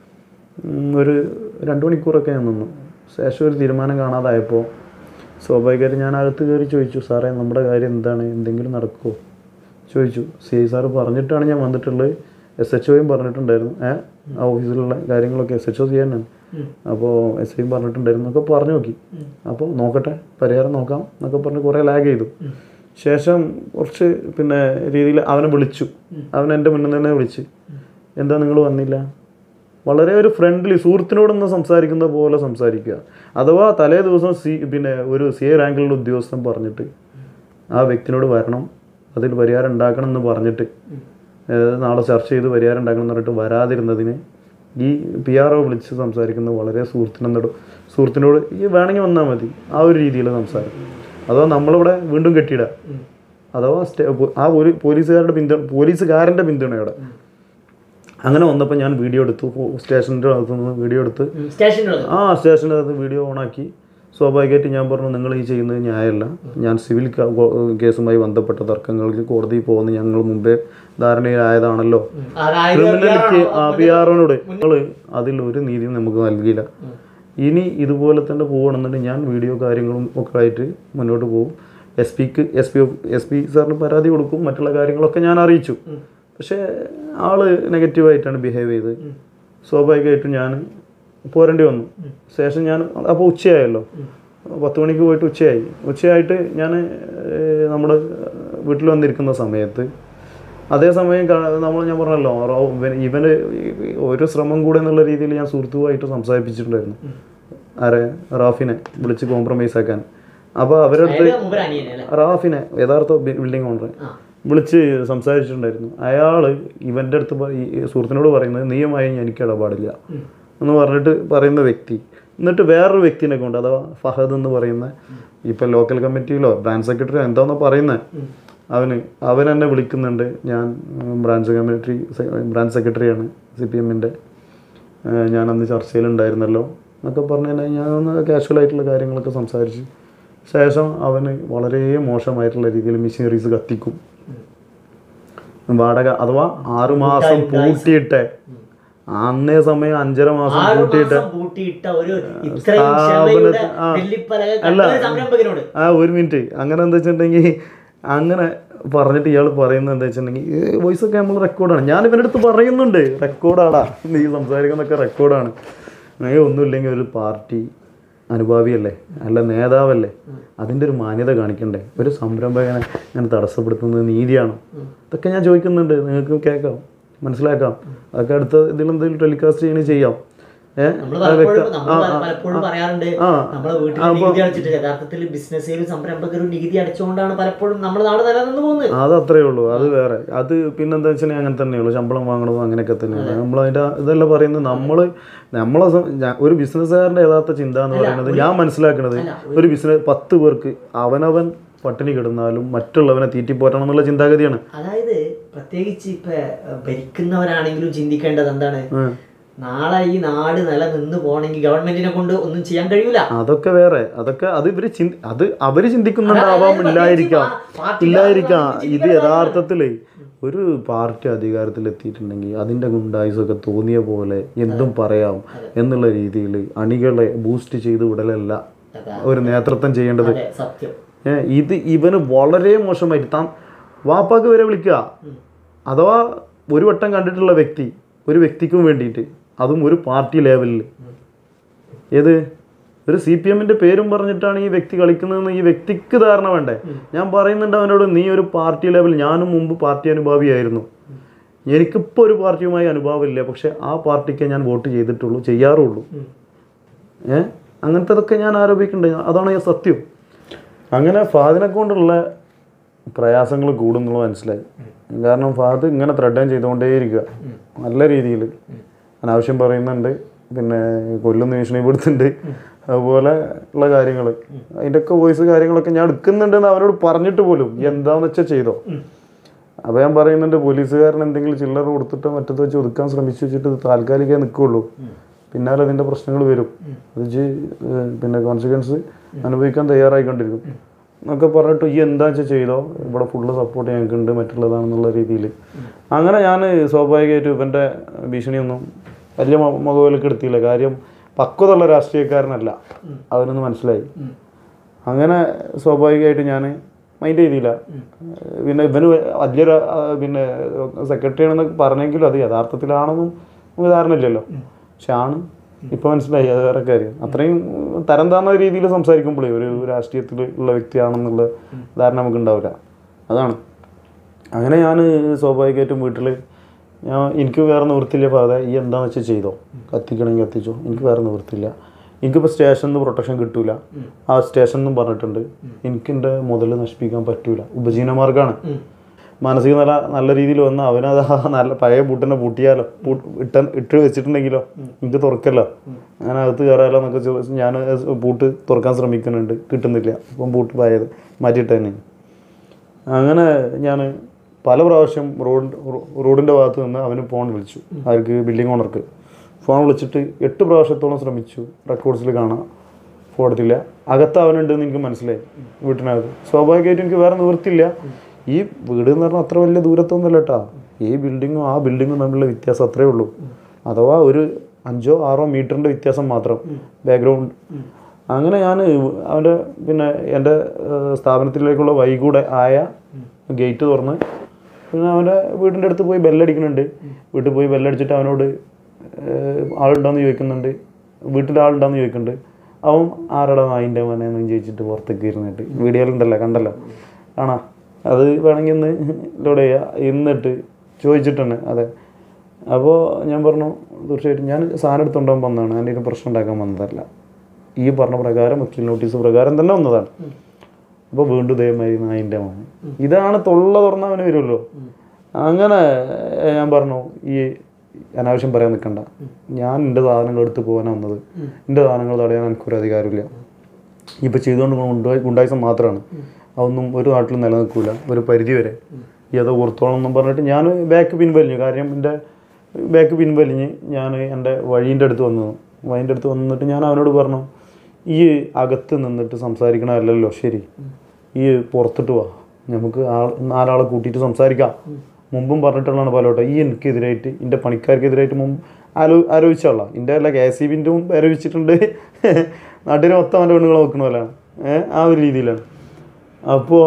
ഉം, ഒരു രണ്ട് മണിക്കൂറൊക്കെ ഞാൻ നിന്നു ശേഷം ഒരു തീരുമാനം കാണാതായപ്പോൾ സ്വാഭാവികമായിട്ട് ഞാൻ അകത്ത് കയറി ചോദിച്ചു സാറേ നമ്മുടെ കാര്യം എന്താണ് എന്തെങ്കിലും നടക്കുമോ ചോദിച്ചു സി ഐ സാറ് പറഞ്ഞിട്ടാണ് ഞാൻ വന്നിട്ടുള്ളത് എസ് എച്ച് ഒയും പറഞ്ഞിട്ടുണ്ടായിരുന്നു ഏ ആ ഓഫീസിലുള്ള കാര്യങ്ങളൊക്കെ എസ് എച്ച് ഒ ചെയ്യാനാണ് അപ്പോൾ എസ് ഐയും പറഞ്ഞിട്ടുണ്ടായിരുന്നു എന്നൊക്കെ പറഞ്ഞു നോക്കി അപ്പോൾ നോക്കട്ടെ പരിഹാരം നോക്കാം എന്നൊക്കെ പറഞ്ഞ് കുറേ ലാഗ് ചെയ്തു ശേഷം കുറച്ച് പിന്നെ രീതിയിൽ അവനെ വിളിച്ചു അവൻ എൻ്റെ മുന്നിൽ തന്നെ വിളിച്ച് എന്താ നിങ്ങൾ വന്നില്ല വളരെ ഒരു ഫ്രണ്ട്ലി സുഹൃത്തിനോടൊന്ന് സംസാരിക്കുന്ന പോലെ സംസാരിക്കുക അഥവാ തലേ ദിവസം സി പിന്നെ ഒരു സി എ റാങ്കിലുള്ള ഉദ്യോഗസ്ഥൻ പറഞ്ഞിട്ട് ആ വ്യക്തിനോട് വരണം അതിൽ പരിഹാരം ഉണ്ടാക്കണം എന്ന് പറഞ്ഞിട്ട് ഏഹ് നാളെ ചർച്ച ചെയ്ത് പരിഹാരം ഉണ്ടാക്കണം എന്ന് പറഞ്ഞിട്ട് വരാതിരുന്നതിന് ഈ പി ആർ ഒ വിളിച്ച് സംസാരിക്കുന്നത് വളരെ സുഹൃത്തിനോട് സുഹൃത്തിനോട് ഈ വേണമെങ്കിൽ വന്നാൽ മതി ആ ഒരു രീതിയിൽ സംസാരം അഥവാ നമ്മളിവിടെ വീണ്ടും കെട്ടിയിടുക അഥവാ സ്റ്റേ ആ ഒരു പോലീസുകാരുടെ പിന്തുണ പോലീസുകാരൻ്റെ പിന്തുണയോടെ അങ്ങനെ വന്നപ്പോൾ ഞാൻ വീഡിയോ എടുത്തു സ്റ്റേഷൻ്റെ അകത്തു നിന്ന് വീഡിയോ എടുത്ത് സ്റ്റേഷനിൽ ആ സ്റ്റേഷൻ്റെ അകത്ത് വീഡിയോ ഓണാക്കി സ്വാഭാവികമായിട്ട് ഞാൻ പറഞ്ഞു നിങ്ങൾ ഈ ചെയ്യുന്നത് ന്യായമല്ല ഞാൻ സിവിൽ ക- കോ- കേസുമായി ബന്ധപ്പെട്ട തർക്കങ്ങൾക്ക് കോടതിയിൽ പോകുന്ന ഞങ്ങൾ മുമ്പേ ധാരണയിലായതാണല്ലോ ക്രിമിനലിക്ക് ആ പി ആറിനോട് നിങ്ങൾ അതിൽ ഒരു നീതിയും നമുക്ക് നൽകിയില്ല ഇനി ഇതുപോലെ തന്നെ പോകണമെന്നുണ്ടെങ്കിൽ ഞാൻ വീഡിയോ കാര്യങ്ങളും ഒക്കെ ആയിട്ട് മുന്നോട്ട് പോകും എസ് പിക്ക് എസ് പി എസ് പി സാറിന് പരാതി കൊടുക്കും മറ്റുള്ള കാര്യങ്ങളൊക്കെ ഞാൻ അറിയിച്ചു പക്ഷേ ആള് നെഗറ്റീവായിട്ടാണ് ബിഹേവ് ചെയ്തത് സ്വാഭാവികമായിട്ടും ഞാൻ പോരേണ്ടി വന്നു ശേഷം ഞാൻ അപ്പോൾ ഉച്ചയായല്ലോ പത്ത് മണിക്ക് പോയിട്ട് ഉച്ചയായി ഉച്ചയായിട്ട് ഞാൻ നമ്മുടെ വീട്ടിൽ വന്നിരിക്കുന്ന സമയത്ത് അതേസമയം ക- നമ്മൾ ഞാൻ പറഞ്ഞല്ലോ റോ- ഇവന് ഇവന് ഒരു ശ്രമം കൂടെ എന്നുള്ള രീതിയിൽ ഞാൻ സുഹൃത്തുമായിട്ട് സംസാരിപ്പിച്ചിട്ടുണ്ടായിരുന്നു ആരെ റാഫിനെ വിളിച്ച് കോംപ്രമൈസ് ആക്കാൻ അപ്പോൾ അവരുടെ അടുത്ത് മൂപ്പര് അനിയനെ അല്ലേ റാഫിനെ യഥാർത്ഥ ബി- ബിൽഡിംഗ് ഓണറെ ആ. വിളിച്ച് സംസാരിച്ചിട്ടുണ്ടായിരുന്നു അയാൾ ഇവൻ്റെ അടുത്ത് പ- ഈ സുഹൃത്തിനോട് പറയുന്നത് നീയുമായി എനിക്ക് ഇടപാടില്ല എന്ന് പറഞ്ഞിട്ട് പറയുന്ന വ്യക്തി എന്നിട്ട് വേറൊരു വ്യക്തിനെ കൊണ്ട് അഥവാ ഫഹദ് എന്ന് പറയുന്ന ഇപ്പം ലോക്കൽ കമ്മിറ്റിയിലോ ബ്രാഞ്ച് സെക്രട്ടറിയോ എന്താണെന്നോ പറയുന്നത് അവന് അവൻ എന്നെ വിളിക്കുന്നുണ്ട് ഞാൻ ഉം, ബ്രാഞ്ച് കമ്മിറ്റി സെ- ബ്രാഞ്ച് സെക്രട്ടറിയാണ് സി പി എമ്മിൻ്റെ ഞാൻ അന്ന് ചർച്ചയിലുണ്ടായിരുന്നല്ലോ എന്നൊക്കെ പറഞ്ഞു കഴിഞ്ഞാൽ ഞാനൊന്ന് കാഷ്വൽ ആയിട്ടുള്ള കാര്യങ്ങളൊക്കെ സംസാരിച്ചു ശേഷം അവന് വളരെ മോശമായിട്ടുള്ള രീതിയിൽ മെഷീനറീസ് കത്തിക്കും വാടക അഥവാ ആറു മാസം പൂട്ടിയിട്ടെ അന്നേ സമയം അഞ്ചര മാസം ആറ് പൂട്ടിയിട്ട് മാസം പൂട്ടിയിട്ട ഒരു ഇത്രയും ക്ഷമയുടെ ആ. വെള്ളിപ്പലക അല്ല. കണ്ട ഒരു സംരംഭകനോട് ആ ഒരു മിനിറ്റ് അങ്ങനെ എന്താ വെച്ചിട്ടുണ്ടെങ്കിൽ അങ്ങനെ പറഞ്ഞിട്ട് ഇയാൾ പറയുന്നത് എന്താ വെച്ചിട്ടുണ്ടെങ്കിൽ വോയിസ് ഒക്കെ നമ്മൾ റെക്കോർഡാണ് ഞാൻ ഇവൻ്റെ അടുത്ത് പറയുന്നുണ്ട് റെക്കോർഡാടാ നീ സംസാരിക്കുന്നതൊക്കെ റെക്കോർഡാണ് നീ ഒന്നുമില്ലെങ്കിൽ ഒരു പാർട്ടി അനുഭാവിയല്ലേ അല്ല നേതാവല്ലേ അതിൻ്റെ ഒരു മാന്യത കാണിക്കണ്ടേ ഒരു സംരംഭകനെ ഞാൻ തടസ്സപ്പെടുത്തുന്നത് നീതിയാണോ ഇതൊക്കെ ഞാൻ ചോദിക്കുന്നുണ്ട് നിങ്ങൾക്ക് കേൾക്കാം മനസ്സിലാക്കാം അതൊക്കെ അടുത്ത ഇതിലെന്തെങ്കിലും ടെലികാസ്റ്റ് ചെയ്യണേ ചെയ്യാം ഏഹ് നമ്മള് പലപ്പോഴും നമ്മൾ പലപ്പോഴും പറയാറുണ്ട് ആ. നമ്മളെ വീട്ടിൽ നികുതി അടച്ചിട്ട് യഥാർത്ഥത്തിൽ ബിസിനസ്സുകാരും സംരംഭകരും നികുതി അടച്ചുകൊണ്ടാണ് പലപ്പോഴും നമ്മുടെ നാട് നിലനിന്ന് പോകുന്നത് അത് അത്രേ ഉള്ളൂ അത് വേറെ അത് പിന്നെന്താ വെച്ചാൽ അങ്ങനെ തന്നെയുള്ളൂ ശമ്പളം വാങ്ങണതും അങ്ങനെയൊക്കെ തന്നെയാണ് നമ്മൾ അതിന്റെ ഇതെല്ലാം പറയുന്നത് നമ്മള് നമ്മളെ സം- ഞാ- ഒരു ബിസിനസ്സുകാരന്റെ യഥാർത്ഥ ചിന്ത എന്ന് പറയുന്നത് ഞാൻ മനസ്സിലാക്കുന്നത് ഒരു ബിസിനസ് പത്ത് പേർക്ക് അവനവൻ പട്ടിണി കിടന്നാലും മറ്റുള്ളവനെ തീറ്റിപ്പോറ്റണം എന്നുള്ള ചിന്താഗതിയാണ് അതായത് പ്രത്യേകിച്ച് ഇപ്പൊ ഏഹ്, ഭരിക്കുന്നവരാണെങ്കിലും ചിന്തിക്കേണ്ടത് എന്താണ് ഉം. നാളെ ഈ നാട് നിലനിന്ന് പോകണമെങ്കിൽ ഗവൺമെന്റിനെ കൊണ്ട് ഒന്നും ചെയ്യാൻ കഴിയൂല അതൊക്കെ വേറെ അതൊക്കെ അത് ഇവര് ചിന്തി അത് അവര് ചിന്തിക്കുന്നുണ്ടാവാം അതായത് ഇല്ലായിരിക്കാം പ്രത്യേകിച്ച് പാർട്ടി ഇല്ലായിരിക്കാം ആളുകൾ ഇത് യഥാർത്ഥത്തില് ഒരു പാർട്ടി അധികാരത്തിൽ എത്തിയിട്ടുണ്ടെങ്കിൽ അതിന്റെ ഗുണ്ടായുസൊക്കെ തോന്നിയ പോലെ എന്തും പറയാം എന്നുള്ള രീതിയിൽ അണികളെ ബൂസ്റ്റ് ചെയ്ത് വിടലല്ല അതാ. ഒരു നേതൃത്വം ചെയ്യേണ്ടത് അതെ സത്യം ഏ, ഇത് ഇവന് വളരെ മോശമായിട്ട് താൻ വാപ്പാക്ക് വരെ വിളിക്കുക അഥവാ ഒരു വട്ടം കണ്ടിട്ടുള്ള വ്യക്തി ഒരു വ്യക്തിക്കും വേണ്ടിയിട്ട് അതും ഒരു പാർട്ടി ലെവലിൽ ഏത് ഒരു സി പി എമ്മിന്റെ പേരും പറഞ്ഞിട്ടാണ് ഈ വ്യക്തി കളിക്കുന്നതെന്ന് ഈ വ്യക്തിക്ക് ധാരണ വേണ്ടേ ഞാൻ പറയുന്നുണ്ട് അവനോട് നീ ഒരു പാർട്ടി ലെവൽ ഞാനും മുമ്പ് പാർട്ടി അനുഭാവിയായിരുന്നു എനിക്കിപ്പോൾ ഒരു പാർട്ടിയുമായി അനുഭാവമില്ല പക്ഷെ ആ പാർട്ടിക്ക് ഞാൻ വോട്ട് ചെയ്തിട്ടുള്ളൂ ചെയ്യാറുള്ളൂ ഏ അങ്ങനത്തതൊക്കെ ഞാൻ ആരോപിക്കുന്നുണ്ട് അതാണ് ഈ സത്യം അങ്ങനെ ഫാദിനെ കൊണ്ടുള്ള പ്രയാസങ്ങൾ കൂടുന്നുള്ളത് മനസ്സിലായി കാരണം ഫാദ് ഇങ്ങനെ ത്രെഡൻ ചെയ്തുകൊണ്ടേയിരിക്കുക നല്ല രീതിയിൽ അനാവശ്യം പറയുന്നുണ്ട് പിന്നെ കൊല്ലുന്ന ഭീഷണിപ്പെടുത്തുന്നുണ്ട് അതുപോലെ ഉള്ള കാര്യങ്ങൾ അതിൻ്റെ ഒക്കെ വോയിസ് കാര്യങ്ങളൊക്കെ ഞാൻ എടുക്കുന്നുണ്ടെന്ന് അവരോട് പറഞ്ഞിട്ട് പോലും എന്താന്ന് വെച്ചാൽ ചെയ്തോ അപ്പോൾ ഞാൻ പറയുന്നുണ്ട് പോലീസുകാരൻ എന്തെങ്കിലും ചില്ലറ കൊടുത്തിട്ട് മറ്റത് വെച്ച് ഒതുക്കാൻ ശ്രമിച്ചു വെച്ചിട്ട് ഇത് താൽക്കാലികമേ നിൽക്കുള്ളൂ പിന്നാലെ അതിൻ്റെ പ്രശ്നങ്ങൾ വരും അത് ഇജ്ജ്, ഏഹ്, പിന്നെ കോൺസിക്വൻസ് അനുഭവിക്കാൻ തയ്യാറായിക്കൊണ്ടിരിക്കും എന്നൊക്കെ പറഞ്ഞിട്ട് ഈ എന്താ വെച്ചാൽ ചെയ്തോ ഇവിടെ ഫുള്ള് സപ്പോർട്ട് ഞങ്ങൾക്കുണ്ട് മറ്റുള്ളതാണെന്നുള്ള രീതിയിൽ അങ്ങനെ ഞാൻ സ്വാഭാവികമായിട്ടും ഇവൻ്റെ ഭീഷണിയൊന്നും വലിയ മ- മുഖവിലക്ക് എടുത്തില്ല കാര്യം പക്വതയുള്ള രാഷ്ട്രീയക്കാരനല്ല അവനൊന്ന് മനസ്സിലായി അങ്ങനെ സ്വാഭാവികമായിട്ട് ഞാൻ മൈൻഡ് ചെയ്തില്ല പിന്നെ ഇവന് വലിയൊരു ആ, പിന്നെ സെക്രട്ടറി ആണെന്ന് പറഞ്ഞെങ്കിലും അത് യഥാർത്ഥത്തിലാണെന്നും നമുക്ക് ധാരണയില്ലല്ലോ പക്ഷെ ആണ് ഇപ്പൊ മനസ്സിലായി അത് വേറെ കാര്യം അത്രയും തരം താന്ന രീതിയിൽ സംസാരിക്കുമ്പോഴേ ഒരു രാഷ്ട്രീയത്തിൽ ഉള്ള വ്യക്തിയാണെന്നുള്ള ധാരണ നമുക്ക് ഉണ്ടാവില്ല അതാണ് അങ്ങനെ ഞാൻ സ്വാഭാവികമായിട്ടും വീട്ടിൽ ഞാൻ എനിക്ക് വേറെ നിവൃത്തിയില്ല ഫാദ ഈ എന്താന്ന് വെച്ചാൽ ചെയ്തോ കത്തിക്കണമെങ്കിൽ കത്തിച്ചോ എനിക്ക് വേറെ നിവൃത്തിയില്ല എനിക്കിപ്പോൾ സ്റ്റേഷനിൽ നിന്ന് പ്രൊട്ടക്ഷൻ കിട്ടൂല ആ സ്റ്റേഷൻ എന്നും പറഞ്ഞിട്ടുണ്ട് എനിക്ക് എൻ്റെ മുതൽ നശിപ്പിക്കാൻ പറ്റൂല ഉപജീവന മാർഗ്ഗമാണ് മാനസിക നില നല്ല രീതിയിൽ വന്നാൽ അവനത് ആ നല്ല പഴയ പൂട്ടിനെ പൂട്ടിയാലോ പൂ- ഇട്ട ഇട്ട് വെച്ചിട്ടുണ്ടെങ്കിലോ എനിക്ക് തുറക്കല്ലോ ഞാൻ അകത്ത് കയറാലോ എന്നൊക്കെ ചോദിച്ച് ഞാൻ പൂട്ട് തുറക്കാൻ ശ്രമിക്കുന്നുണ്ട് കിട്ടുന്നില്ല അപ്പം പൂട്ട് പഴയത് മാറ്റിയിട്ട് തന്നെ അങ്ങനെ ഞാൻ പല പ്രാവശ്യം റോഡ് റോഡിൻ്റെ ഭാഗത്ത് നിന്ന് അവന് ഫോൺ വിളിച്ചു അവർക്ക് ബിൽഡിംഗ് ഓണർക്ക് ഫോൺ വിളിച്ചിട്ട് എട്ട് പ്രാവശ്യത്തോളം ശ്രമിച്ചു റെക്കോർഡ്സിൽ കാണാം ഫോൺ എടുത്തില്ല അകത്ത് അവനുണ്ടെന്ന് എനിക്ക് മനസ്സിലായി വീട്ടിനകത്ത് സ്വാഭാവികമായിട്ടും എനിക്ക് വേറെ നിവൃത്തിയില്ല ഈ വീട് എന്ന് പറഞ്ഞാൽ അത്ര വലിയ ദൂരത്തൊന്നുമല്ല കേട്ടാ ഈ ബിൽഡിങ്ങും ആ ബിൽഡിങ്ങും തമ്മിലുള്ള വ്യത്യാസം അത്രേ ഉള്ളൂ അഥവാ ഒരു അഞ്ചോ ആറോ മീറ്ററിൻ്റെ വ്യത്യാസം മാത്രം ബാക്ക്ഗ്രൗണ്ട് അങ്ങനെ ഞാൻ അവൻ്റെ പിന്നെ എൻ്റെ ഏഹ്, സ്ഥാപനത്തിലേക്കുള്ള വഴി കൂടെ ആയ ഗേറ്റ് തുറന്ന് പിന്നെ അവൻ്റെ വീടിൻ്റെ അടുത്ത് പോയി ബെല്ലടിക്കുന്നുണ്ട് വീട്ടിൽ പോയി ബെല്ലടിച്ചിട്ട് അവനോട് ഏഹ്, ആളുണ്ടോയെന്ന് ചോദിക്കുന്നുണ്ട് വീട്ടിൽ ആളുണ്ടോയെന്ന് ചോദിക്കുന്നുണ്ട് അവൻ ആരുടെ നായിൻ്റെ മോനെന്ന് ചോദിച്ചിട്ട് പുറത്തേക്ക് ഇരുന്നിട്ട് വീഡിയോയിലുണ്ടല്ലോ കണ്ടല്ലോ ആണോ അത് വേണമെങ്കിൽ ഇന്ന് ലോഡ് ചെയ്യുക എന്നിട്ട് ചോദിച്ചിട്ടാണ് അതെ അപ്പോൾ ഞാൻ പറഞ്ഞു തീർച്ചയായിട്ടും ഞാൻ സാധനം എടുത്തുകൊണ്ടാൻ വന്നതാണ് എൻ്റെ ഒരു പ്രശ്നം ഉണ്ടാക്കാൻ വന്നതല്ല ഈ പറഞ്ഞ പ്രകാരം വക്കീൽ നോട്ടീസ് പ്രകാരം തന്നെ വന്നതാണ് അപ്പോൾ വീണ്ടും ഇതേമാതിരി നായിൻ്റെ മോൻ ഇതാണ് തൊള്ള തുറന്ന അവന് വരുമല്ലോ അങ്ങനെ ഏഹ്, ഞാൻ പറഞ്ഞു ഈ അനാവശ്യം പറയാൻ നിൽക്കണ്ട ഞാൻ എൻ്റെ സാധനങ്ങൾ എടുത്ത് പോകാനാണ് വന്നത് എൻ്റെ സാധനങ്ങൾ തടയാൻ എനിക്കൊരു അധികാരമില്ല ഇപ്പോൾ ചെയ്തുകൊണ്ട് ഗുണ്ടായി ഗുണ്ടായിസം മാത്രമാണ് അതൊന്നും ഒരു നാട്ടിലും നിലനിൽക്കില്ല ഒരു പരിധി വരെ ഈ അത് ഓർത്തോളം എന്നും പറഞ്ഞിട്ട് ഞാൻ ബാക്ക് പിൻവലിഞ്ഞു കാര്യം എൻ്റെ ബാക്ക് പിൻവലിഞ്ഞ് ഞാൻ എൻ്റെ വഴീൻ്റെ അടുത്ത് വന്നു വഴീൻ്റെ അടുത്ത് വന്നിട്ട് ഞാൻ അവനോട് പറഞ്ഞു ഈ അകത്ത് നിന്നിട്ട് സംസാരിക്കണമല്ലല്ലോ ശരി ഈ പുറത്തിട്ട് വാ നമുക്ക് ആൾ നാലാളെ കൂട്ടിയിട്ട് സംസാരിക്കാം മുമ്പും പറഞ്ഞിട്ടുള്ളതാണ് പലവട്ടം ഈ എനിക്കെതിരായിട്ട് എൻ്റെ പണിക്കാർക്കെതിരായിട്ട് മുമ്പ് ആലോ ആലോചിച്ചോളാം എൻ്റെ അല്ല കെ എസ് സി ബിൻ്റെ മുമ്പ് ആലോചിച്ചിട്ടുണ്ട് നാട്ടിലെ മൊത്തം അവൻ്റെ പെണ്ണുങ്ങളെ നോക്കുന്ന പോലെയാണ് ഏഹ് ആ ഒരു രീതിയിലാണ് അപ്പോൾ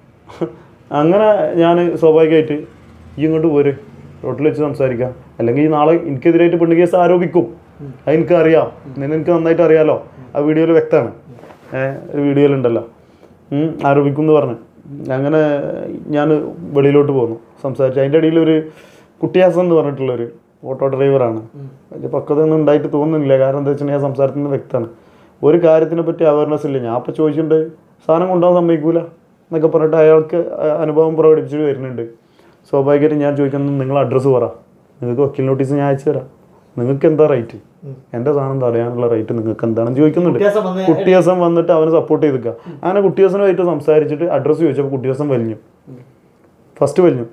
അങ്ങനെ ഞാൻ സ്വാഭാവികമായിട്ട് ഈ ഇങ്ങോട്ട് പോര് റോട്ടിൽ വെച്ച് സംസാരിക്കാം അല്ലെങ്കിൽ ഈ നാളെ എനിക്കെതിരായിട്ട് പെണ്ണ് കേസ് ആരോപിക്കും അത് എനിക്കറിയാം നിന്നെ എനിക്ക് നന്നായിട്ട് അറിയാലോ ആ വീഡിയോയിൽ വ്യക്തമാണ് ഏഹ് ഒരു വീഡിയോയിലുണ്ടല്ലോ ഉം, ആരോപിക്കും എന്ന് പറഞ്ഞു അങ്ങനെ ഞാൻ വെളിയിലോട്ട് പോന്നു സംസാരിച്ചു അതിൻ്റെ ഇടയിൽ ഒരു കുട്ടിയാസം എന്ന് പറഞ്ഞിട്ടുള്ളൊരു ഓട്ടോ ഡ്രൈവറാണ് വലിയ പക്വതയൊന്നും ഉണ്ടായിട്ട് തോന്നുന്നില്ല കാരണം എന്താ വെച്ചിട്ടുണ്ടെങ്കിൽ സംസാരത്തിൽ നിന്ന് വ്യക്തമാണ് ഒരു കാര്യത്തിനെ പറ്റി അവയർനെസ് ഇല്ല ഞാൻ അപ്പോൾ ചോദിച്ചിട്ടുണ്ട് സാധനം കൊണ്ടുപോകാൻ സമ്മതിക്കൂല എന്നൊക്കെ പറഞ്ഞിട്ട് അയാൾക്ക് അ- അനുഭവം പ്രകടിപ്പിച്ചിട്ട് വരുന്നുണ്ട് സ്വാഭാവികമായിട്ടും ഞാൻ ചോദിക്കുന്നത് നിങ്ങൾ അഡ്രസ്സ് പറ നിങ്ങൾക്ക് വക്കീൽ നോട്ടീസ് ഞാൻ അയച്ചു തരാം നിങ്ങൾക്ക് എന്താ റൈറ്റ് എൻ്റെ സാധനം തടയാനുള്ള റൈറ്റ് നിങ്ങൾക്ക് എന്താണെന്ന് ചോദിക്കുന്നുണ്ട് വ്യത്യാസം വന്ന് കുട്ടിയസം വന്നിട്ട് അവനെ സപ്പോർട്ട് ചെയ്തിക്കുക അങ്ങനെ കുട്ടിയസനുമായിട്ട് സംസാരിച്ചിട്ട് അഡ്രസ്സ് ചോദിച്ചപ്പോൾ കുട്ടിയസം വലിഞ്ഞു ഫസ്റ്റ് വലിഞ്ഞു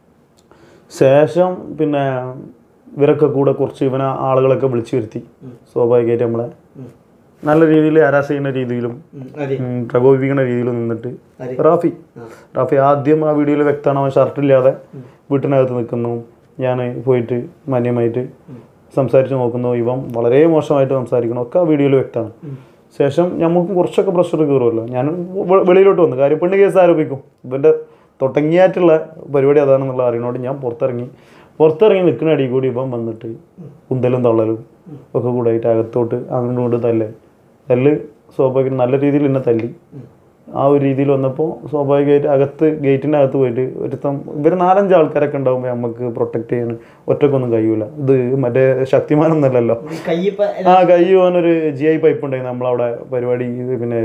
ശേഷം പിന്നെ ഇവരൊക്കെ കൂടെ കുറച്ച് ഇവനെ ആളുകളൊക്കെ വിളിച്ചു വരുത്തി സ്വാഭാവികമായിട്ട് നമ്മളെ നല്ല രീതിയിൽ ഹരാസ് ചെയ്യുന്ന രീതിയിലും ഉം, അതെ ഉം, പ്രകോപിപ്പിക്കുന്ന രീതിയിലും നിന്നിട്ട് അതെ. റാഫി റാഫി ആദ്യം ആ വീഡിയോയിൽ വ്യക്തമാണ് അവൻ ഷർട്ടില്ലാതെ വീട്ടിനകത്ത് നിൽക്കുന്നു ഞാൻ പോയിട്ട് മാന്യമായിട്ട് സംസാരിച്ച് നോക്കുന്നു ഇവൻ വളരെ മോശമായിട്ട് സംസാരിക്കണം ഒക്കെ ആ വീഡിയോയിൽ വ്യക്തമാണ് ശേഷം നമുക്ക് കുറച്ചൊക്കെ പ്രഷർ കയറുമല്ലോ ഞാൻ വെ- വെളിയിലോട്ട് വന്നു കാര്യം പെണ്ണ് കേസ് ആരോപിക്കും ഇവൻ്റെ തുടങ്ങിയായിട്ടുള്ള പരിപാടി അതാണെന്നുള്ള അറിയണോട് ഞാൻ പുറത്തിറങ്ങി പുറത്തിറങ്ങി നിൽക്കുന്ന അടി കൂടി ഇവൻ വന്നിട്ട് ഉന്തലും തള്ളലും ഒക്കെ കൂടെ ആയിട്ട് അകത്തോട്ട് അങ്ങോട്ടും ഇങ്ങോട്ടും തല്ലേ തല്ല് സ്വാഭാവികം നല്ല രീതിയിൽ എന്നെ തല്ലി ആ ഒരു രീതിയിൽ വന്നപ്പോൾ സ്വാഭാവികമായിട്ട് അകത്ത് ഗേറ്റിൻ്റെ അകത്ത് പോയിട്ട് ഒരുത്തം ഇവർ നാലഞ്ച് ആൾക്കാരൊക്കെ ഉണ്ടാകുമ്പോൾ നമുക്ക് പ്രൊട്ടക്ട് ചെയ്യാൻ ഒറ്റക്കൊന്നും കഴിയൂല ഇത് മറ്റേ ശക്തിമാനൊന്നല്ലല്ലോ ഈ കയ്യിപ്പ ആ കൈ പോകാനൊരു ജി ഐ പൈപ്പ് ഉണ്ടായിരുന്നു നമ്മളവിടെ പരിപാടി ഇത് പിന്നെ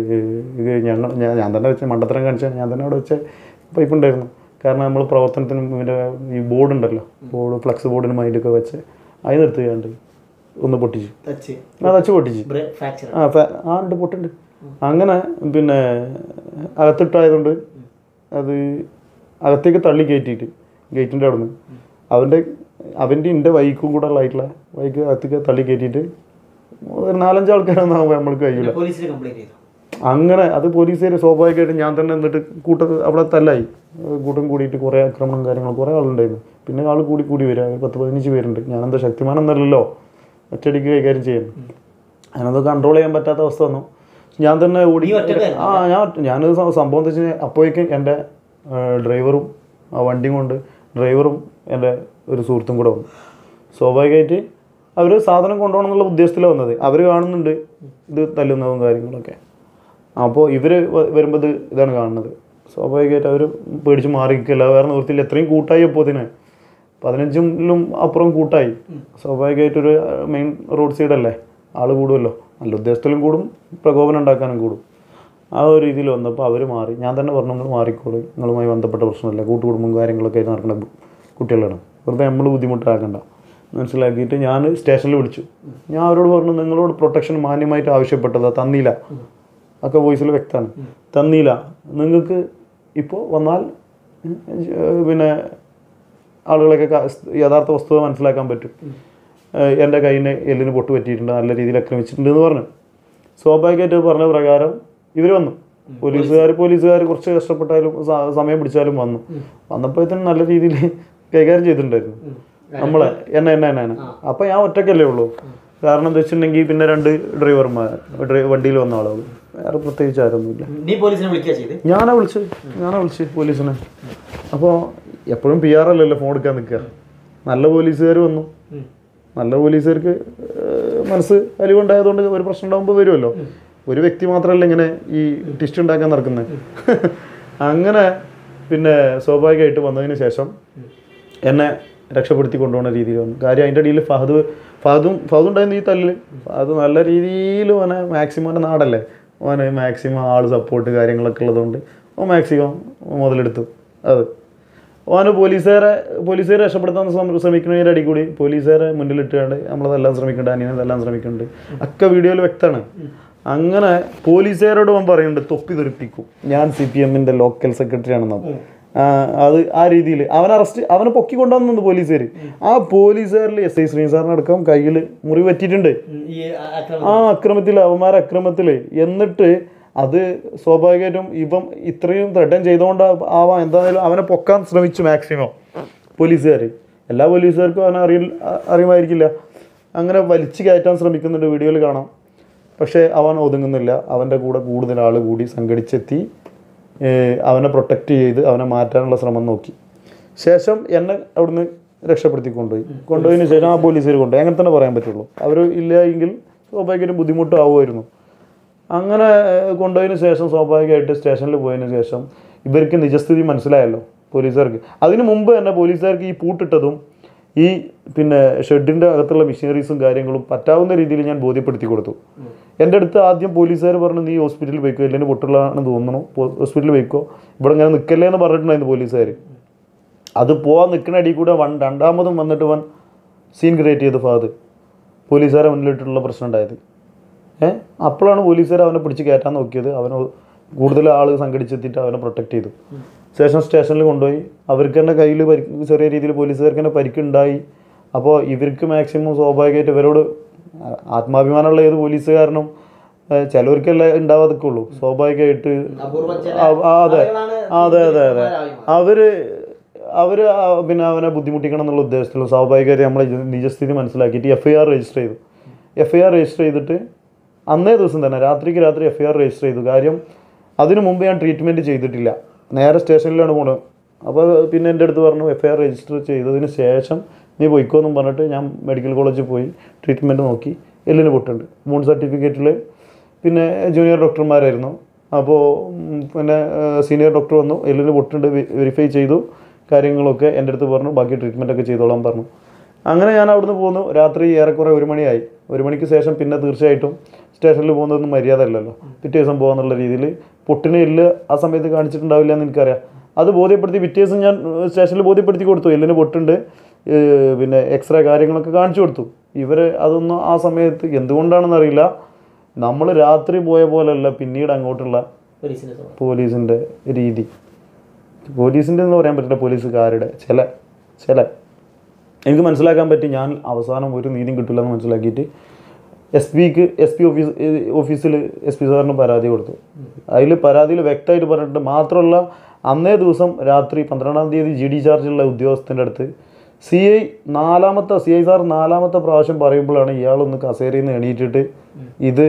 ഇത് ഞങ്ങൾ ഞാൻ ഞാൻ തന്നെ വെച്ച മണ്ടത്തരം കാണിച്ച ഞാൻ തന്നെ അവിടെ വെച്ച പൈപ്പ് ഉണ്ടായിരുന്നു കാരണം നമ്മൾ പ്രവർത്തനത്തിനും ഇതിൻ്റെ ഈ ബോർഡ് ഉണ്ടല്ലോ ബോർഡ് ഫ്ലക്സ് ബോർഡിന് മൈൻഡൊക്കെ വെച്ച് അത് നിർത്തുകയാണ്ട് ഒന്ന് പൊട്ടിച്ചു ടച്ച് ആ തച്ച് പൊട്ടിച്ചു ഫ്രാക്ചർ ആ ഫാ ആ ഉണ്ട് പൊട്ടുണ്ട് അങ്ങനെ പിന്നെ അകത്തിട്ടായതുകൊണ്ട് അത് അകത്തേക്ക് തള്ളി കയറ്റിയിട്ട് ഗേറ്റിൻ്റെ അവിടെ നിന്ന് അവൻ്റെ അവൻ്റെ എൻ്റെ ബൈക്കും കൂടെ ഉള്ളതായിട്ടുള്ള ബൈക്ക് അകത്തേക്ക് തള്ളി കയറ്റിയിട്ട് ഒരു നാലഞ്ച് ആൾക്കാരൊന്നും ആകുമ്പോൾ നമ്മൾക്ക് കഴിയില്ല പോലീസിൽ കംപ്ലൈന്റ് ചെയ്തു അങ്ങനെ അത് പോലീസുകാർ സ്വാഭാവികമായിട്ടും ഞാൻ തന്നെ എന്നിട്ട് കൂട്ട അവിടെ തല്ലായി കൂട്ടം കൂടിയിട്ട് കുറേ ആക്രമണം കാര്യങ്ങൾ കുറേ ആളുണ്ടായിരുന്നു പിന്നെ ആൾ കൂടി കൂടി വരിക ഒരു പത്ത് പതിനഞ്ച് പേരുണ്ട് ഞാനെന്താ ശക്തിമാനൊന്നല്ലല്ലോ ഒറ്റയടിക്ക് കൈകാര്യം ചെയ്യും ഞാനത് കൺട്രോൾ ചെയ്യാൻ പറ്റാത്ത അവസ്ഥ വന്നു ഞാൻ തന്നെ ഓടി നീ ഒറ്റയ്ക്കായിരുന്നോ? ആ ഞാൻ ഒറ്റ- ഞാനത് സം- സംഭവം എന്താ വെച്ച് കഴിഞ്ഞാൽ അപ്പോഴേക്കും എൻ്റെ ഡ്രൈവറും ആ വണ്ടിയും കൊണ്ട് ഡ്രൈവറും എൻ്റെ ഒരു സുഹൃത്തും കൂടെ വന്നു സ്വാഭാവികമായിട്ട് അവർ സാധനം കൊണ്ടുപോകണം എന്നുള്ള ഉദ്ദേശത്തിലാണ് വന്നത് അവർ കാണുന്നുണ്ട് ഇത് തല്ലുന്നതും കാര്യങ്ങളൊക്കെ അപ്പോൾ ഇവർ വരുമ്പോൾ ഇത് ഇതാണ് കാണുന്നത് സ്വാഭാവികമായിട്ട് അവർ പേടിച്ച് മാറിക്കില്ല വേറെ നിവൃത്തിയില്ല എത്രയും കൂട്ടായി അപ്പോൾ ഇതിന് പതിനഞ്ചിലും അപ്പുറം കൂട്ടായി സ്വാഭാവികമായിട്ടൊരു മെയിൻ റോഡ് സൈഡല്ലേ ആൾ കൂടുമല്ലോ നല്ല ഉദ്ദേശത്തിലും കൂടും പ്രകോപനം ഉണ്ടാക്കാനും കൂടും ആ ഒരു രീതിയിൽ വന്നപ്പോൾ അവർ മാറി ഞാൻ തന്നെ പറഞ്ഞു നിങ്ങൾ മാറിക്കോളൂ നിങ്ങളുമായി ബന്ധപ്പെട്ട പ്രശ്നമില്ല കൂട്ടുകുടുംബം കാര്യങ്ങളൊക്കെ ആയിട്ട് നടക്കുന്ന ബു- കുട്ടികളാണ് വെറുതെ നമ്മൾ ബുദ്ധിമുട്ടാക്കണ്ട മനസ്സിലാക്കിയിട്ട് ഞാൻ സ്റ്റേഷനിൽ വിളിച്ചു ഞാൻ അവരോട് പറഞ്ഞു നിങ്ങളോട് പ്രൊട്ടക്ഷൻ മാന്യമായിട്ട് ആവശ്യപ്പെട്ടതാ തന്നില്ല ഒക്കെ വോയിസിൽ വ്യക്തമാണ് തന്നില്ല നിങ്ങൾക്ക് ഇപ്പോൾ വന്നാൽ ഏഹ്, പിന്നെ ആളുകളൊക്കെ ക- യഥാർത്ഥ വസ്തുത മനസ്സിലാക്കാൻ പറ്റും ഏഹ്, എൻ്റെ കയ്യിന് എല്ലിന് പൊട്ട് പറ്റിയിട്ടുണ്ട് നല്ല രീതിയിൽ ആക്രമിച്ചിട്ടുണ്ട് എന്ന് പറഞ്ഞു സ്വാഭാവികമായിട്ട് പറഞ്ഞ പ്രകാരം ഇവർ വന്നു പോലീസുകാർ പോലീസുകാർ കുറച്ച് കഷ്ടപ്പെട്ടാലും സ- സമയം പിടിച്ചാലും വന്നു വന്നപ്പോഴത്തേനും നല്ല രീതിയിൽ കൈകാര്യം ചെയ്തിട്ടുണ്ടായിരുന്നു നമ്മളെ എന്നെ എന്നെ എന്നെ എന്നെ അപ്പം ഞാൻ ഒറ്റയ്ക്കല്ലേ ഉള്ളൂ കാരണം എന്താ വെച്ചിട്ടുണ്ടെങ്കിൽ പിന്നെ രണ്ട് ഡ്രൈവർമാർ ഡ്രൈ വണ്ടിയിൽ വന്ന ആളുകൾ വേറെ പ്രത്യേകിച്ച് ആരൊന്നുമില്ല നീ പോലീസിനെ വിളിക്കുക ചെയ്ത് ഞാനാ വിളിച്ച് ഞാനാ വിളിച്ച് പോലീസിനെ അപ്പോൾ എപ്പോഴും പി ആർ അല്ലല്ലോ ഫോൺ എടുക്കാൻ നിൽക്കുക നല്ല പോലീസുകാർ വന്നു ഉം. നല്ല പോലീസുകാർക്ക് ഏഹ്, മനസ്സ് അലിവുണ്ടായതുകൊണ്ട് ഒരു പ്രശ്നം ഉണ്ടാകുമ്പോൾ വരുമല്ലോ ഒരു വ്യക്തി മാത്രമല്ല ഇങ്ങനെ ഈ ടിസ്റ്റ് ഉണ്ടാക്കാൻ നടക്കുന്നത് അങ്ങനെ പിന്നെ സ്വാഭാവികമായിട്ട് വന്നതിന് ശേഷം എന്നെ രക്ഷപ്പെടുത്തി കൊണ്ടുപോകുന്ന രീതിയിൽ വന്നു കാര്യം അതിൻ്റെ ഇടയിൽ ഫഹദ് ഫഹദും ഫഹദ് ഉണ്ടായിരുന്നു ഈ തല്ലിൽ അത് നല്ല രീതിയിൽ ഓനെ മാക്സിമം ഓൻ്റെ നാടല്ലേ ഓനെ മാക്സിമം ആൾ സപ്പോർട്ട് കാര്യങ്ങളൊക്കെ ഉള്ളതുകൊണ്ട് ഓൻ മാക്സിമം മുതലെടുത്തു അത് ഓന് പോലീസുകാരെ പോലീസുകാരെ രക്ഷപ്പെടുത്താൻ ശ്രമ- ശ്രമിക്കുന്നതിൻ്റെ അടി കൂടി പോലീസുകാരെ മുന്നിലിട്ടുകൊണ്ട് നമ്മളതെല്ലാം ശ്രമിക്കുന്നുണ്ട് അനിയനെല്ലാം ശ്രമിക്കുന്നുണ്ട് ഒക്കെ വീഡിയോയിൽ വ്യക്തമാണ് അങ്ങനെ പോലീസുകാരോട് അവൻ പറയുന്നുണ്ട് തൊപ്പി തെറിപ്പിക്കും ഞാൻ സി പി എമ്മിൻ്റെ ലോക്കൽ സെക്രട്ടറി ആണെന്ന് ആ, അത് ആ രീതിയിൽ അവൻ അറസ്റ്റ് അവനെ പൊക്കി കൊണ്ടുവന്നു പോലീസുകാർ ആ പോലീസുകാരിൽ എസ് ഐ ശ്രീസാറിനടക്കം കയ്യിൽ മുറി പറ്റിയിട്ടുണ്ട് ഉം, ഈ ആക്രമണം ആ അക്രമത്തിൽ അവന്മാർ അക്രമത്തിൽ എന്നിട്ട് അത് സ്വാഭാവികമായിട്ടും ഇപ്പം ഇത്രയും ത്രട്ടൻ ചെയ്തുകൊണ്ട് ആവാം എന്തായാലും അവനെ പൊക്കാൻ ശ്രമിച്ചു മാക്സിമം പോലീസുകാർ എല്ലാ പോലീസുകാർക്കും അവനെ അറിയ അറിയുമായിരിക്കില്ല അങ്ങനെ വലിച്ചു കയറ്റാൻ ശ്രമിക്കുന്നുണ്ട് വീഡിയോയിൽ കാണാം പക്ഷേ അവൻ ഒതുങ്ങുന്നില്ല അവൻ്റെ കൂടെ കൂടുതൽ ആൾ കൂടി സംഘടിച്ചെത്തി ഏഹ് അവനെ പ്രൊട്ടക്റ്റ് ചെയ്ത് അവനെ മാറ്റാനുള്ള ശ്രമം നോക്കി ശേഷം എന്നെ അവിടുന്ന് രക്ഷപ്പെടുത്തി കൊണ്ടുപോയി കൊണ്ടുപോയതിന് ശേഷം ആ പോലീസുകാർ കൊണ്ടുപോയി അങ്ങനെ തന്നെ പറയാൻ പറ്റുള്ളൂ അവർ ഇല്ല എങ്കിൽ സ്വാഭാവികമായിട്ടും ബുദ്ധിമുട്ടാവുമായിരുന്നു അങ്ങനെ ഏഹ്, കൊണ്ടുപോയതിന് ശേഷം സ്വാഭാവികമായിട്ട് സ്റ്റേഷനിൽ പോയതിന് ശേഷം ഇവർക്ക് നിജസ്ഥിതി മനസ്സിലായല്ലോ പോലീസുകാർക്ക് അതിന് മുമ്പ് തന്നെ പോലീസുകാർക്ക് ഈ പൂട്ടിട്ടതും ഈ പിന്നെ ഷെഡിൻ്റെ അകത്തുള്ള മിഷനറീസും കാര്യങ്ങളും പറ്റാവുന്ന രീതിയിൽ ഞാൻ ബോധ്യപ്പെടുത്തി കൊടുത്തു എൻ്റെ അടുത്ത് ആദ്യം പോലീസുകാർ പറഞ്ഞു നീ ഹോസ്പിറ്റലിൽ പോയിക്കോ അല്ലെങ്കിൽ പൊട്ടുള്ളതാണെന്ന് തോന്നുന്നു പോ- ഹോസ്പിറ്റലിൽ പോയിക്കോ ഇവിടെ ഇങ്ങനെ നിൽക്കല്ലേ എന്ന് പറഞ്ഞിട്ടുണ്ടായിരുന്നു പോലീസുകാർ അത് പോവാൻ നിൽക്കുന്ന അടി കൂടെ വൺ രണ്ടാമതും വന്നിട്ട് വൻ സീൻ ക്രിയേറ്റ് ചെയ്ത് ഫാദ് പോലീസുകാരെ മുന്നിലിട്ടുള്ള പ്രശ്നം ഉണ്ടായത് ഏഹ് അപ്പോഴാണ് പോലീസുകാർ അവനെ പിടിച്ച് കയറ്റാൻ നോക്കിയത് അവനെ കൂടുതൽ ആൾ സംഘടിച്ചെത്തിയിട്ട് അവനെ പ്രൊട്ടക്ട് ചെയ്തു ശേഷം സ്റ്റേഷനിൽ കൊണ്ടുപോയി അവർക്ക് തന്നെ കയ്യിൽ പരിക്ക് ചെറിയ രീതിയിൽ പോലീസുകാർക്ക് തന്നെ പരിക്കുണ്ടായി അപ്പോൾ ഇവർക്ക് മാക്സിമം സ്വാഭാവികമായിട്ട് ഇവരോട് ആ- ആത്മാഭിമാനമുള്ള ഏത് പോലീസുകാരനും ഏഹ് ചിലവർക്കല്ലേ ഉണ്ടാവാതൊക്കെ ഉള്ളൂ സ്വാഭാവികമായിട്ട് അപൂർവം ചില ആ, ആ, അതെ ആളുകളാണ് അതെ അതെ അതെ തീവ്രവാദികളായി മാറുന്നത്. അവര് അവര് ആ പിന്നെ അവനെ ബുദ്ധിമുട്ടിക്കണം എന്നുള്ള ഉദ്ദേശത്തിലും സ്വാഭാവികമായിട്ട് നമ്മളെ ജ- നിജസ്ഥിതി മനസ്സിലാക്കിയിട്ട് എഫ് ഐ ആർ രജിസ്റ്റർ ചെയ്തു എഫ് ഐ ആർ രജിസ്റ്റർ ചെയ്തിട്ട് അന്നേ ദിവസം തന്നെ രാത്രിക്ക് രാത്രി എഫ് ഐ ആർ രജിസ്റ്റർ ചെയ്തു കാര്യം അതിനു മുമ്പ് ഞാൻ ട്രീറ്റ്മെൻറ്റ് ചെയ്തിട്ടില്ല നേരെ സ്റ്റേഷനിലാണ് പോണത് അപ്പോൾ പിന്നെ എൻ്റെ അടുത്ത് പറഞ്ഞു എഫ് ഐ ആർ രജിസ്റ്റർ ചെയ്തതിന് ശേഷം നീ പോയിക്കോ എന്നും പറഞ്ഞിട്ട് ഞാൻ മെഡിക്കൽ കോളേജിൽ പോയി ട്രീറ്റ്മെൻറ്റ് നോക്കി എല്ലിന് പൊട്ടുണ്ട് മൂൺ സർട്ടിഫിക്കറ്റിൽ പിന്നെ ജൂനിയർ ഡോക്ടർമാരായിരുന്നു അപ്പോൾ ഉം, പിന്നെ സീനിയർ ഡോക്ടർ വന്നു എല്ലിന് പൊട്ടുണ്ട് വെരിഫൈ ചെയ്തു കാര്യങ്ങളൊക്കെ എൻ്റെ അടുത്ത് പറഞ്ഞു ബാക്കി ട്രീറ്റ്മെൻ്റ് ഒക്കെ ചെയ്തോളാൻ പറഞ്ഞു അങ്ങനെ ഞാൻ അവിടുന്ന് പോന്നു രാത്രി ഏറെക്കുറെ ഒരു മണിയായി ഒരു മണിക്ക് ശേഷം പിന്നെ തീർച്ചയായിട്ടും സ്റ്റേഷനിൽ പോകുന്നതൊന്നും മര്യാദ അല്ലല്ലോ പിറ്റേ ദിവസം പോകാന്നുള്ള രീതിയിൽ പൊട്ടിന് എല്ല് ആ സമയത്ത് കാണിച്ചിട്ടുണ്ടാവില്ല എന്ന് എനിക്കറിയാം അത് ബോധ്യപ്പെടുത്തി പിറ്റേ ദിവസം ഞാൻ ഏഹ്, സ്റ്റേഷനിൽ ബോധ്യപ്പെടുത്തി കൊടുത്തു എല്ലിന് പൊട്ടുണ്ട് ഏഹ്, പിന്നെ എക്സ്റേ കാര്യങ്ങളൊക്കെ കാണിച്ചു കൊടുത്തു ഇവർ അതൊന്നും ആ സമയത്ത് എന്തുകൊണ്ടാണെന്ന് അറിയില്ല നമ്മൾ രാത്രി പോയ പോലെയല്ല പിന്നീട് അങ്ങോട്ടുള്ള പോലീസിന്റെ സ്വഭാവം. പോലീസിൻ്റെ രീതി പോലീസിൻ്റെ എന്ന് പറയാൻ പറ്റില്ല പോലീസുകാരുടെ ചില ചില എനിക്ക് മനസ്സിലാക്കാൻ പറ്റി ഞാൻ അവസാനം ഒരു നീതിയും കിട്ടില്ല എന്ന് മനസ്സിലാക്കിയിട്ട് എസ് പിക്ക് എസ് പി ഓഫീസ് ഓഫീസിൽ എസ് പി സാറിന് പരാതി കൊടുത്തു അതിൽ പരാതിയിൽ വ്യക്തമായിട്ട് പറഞ്ഞിട്ട് മാത്രമല്ല അന്നേ ദിവസം രാത്രി പന്ത്രണ്ടാം തീയതി ജി ഡി ചാർജുള്ള ഉദ്യോഗസ്ഥൻ്റെ അടുത്ത് സി ഐ നാലാമത്തെ സി ഐ സാർ നാലാമത്തെ പ്രാവശ്യം പറയുമ്പോഴാണ് ഇയാളൊന്ന് കസേരയിൽ നിന്ന് എണീറ്റിട്ട് ഇത്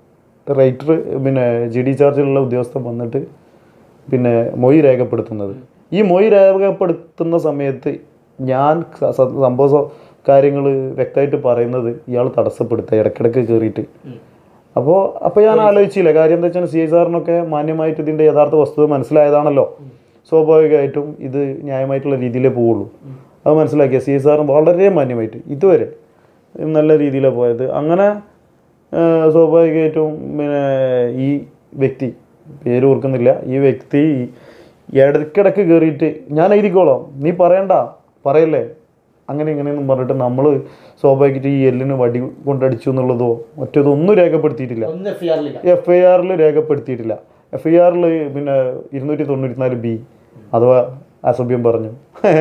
റൈറ്റർ പിന്നെ ജി ഡി ചാർജിലുള്ള ഉദ്യോഗസ്ഥൻ വന്നിട്ട് പിന്നെ മൊഴി രേഖപ്പെടുത്തുന്നത് ഈ മൊഴി രേഖപ്പെടുത്തുന്ന സമയത്ത് ഞാൻ സ- സ- സംഭവ കാര്യങ്ങൾ വ്യക്തമായിട്ട് പറയുന്നത് ഇയാൾ തടസ്സപ്പെടുത്തുക ഇടയ്ക്കിടയ്ക്ക് കയറിയിട്ട് അപ്പോൾ അപ്പോൾ ഞാൻ ആലോചിച്ചില്ല കാര്യം എന്താ വെച്ചാൽ സി ഐ സാറിനൊക്കെ മാന്യമായിട്ട് ഇതിൻ്റെ യഥാർത്ഥ വസ്തുത മനസ്സിലായതാണല്ലോ സ്വാഭാവികമായിട്ടും ഇത് ന്യായമായിട്ടുള്ള രീതിയിലേ പോവുള്ളൂ അത് മനസ്സിലാക്കിയ സി ഐ സാറും വളരെ മാന്യമായിട്ട് ഇതുവരെ നല്ല രീതിയിലാണ് പോയത് അങ്ങനെ ആ, സ്വാഭാവികമായിട്ടും പിന്നെ ഈ വ്യക്തി പേര് ഓർക്കുന്നില്ല ഈ വ്യക്തി ഇടയ്ക്കിടയ്ക്ക് കയറിയിട്ട് ഞാൻ എഴുതിക്കോളാം നീ പറയണ്ട പറയല്ലേ അങ്ങനെ ഇങ്ങനെയൊന്നും പറഞ്ഞിട്ട് നമ്മൾ സ്വാഭാവികമായിട്ട് ഈ എല്ലിന് വടി കൊണ്ടടിച്ചു എന്നുള്ളതോ മറ്റേതോ ഒന്നും രേഖപ്പെടുത്തിയിട്ടില്ല ഒന്ന് എഫ് ഐ ആറിലില്ല എഫ് ഐ ആറിൽ രേഖപ്പെടുത്തിയിട്ടില്ല എഫ് ഐ ആറിൽ പിന്നെ ഇരുന്നൂറ്റി തൊണ്ണൂറ്റിനാല് ബി അഥവാ അസഭ്യം പറഞ്ഞു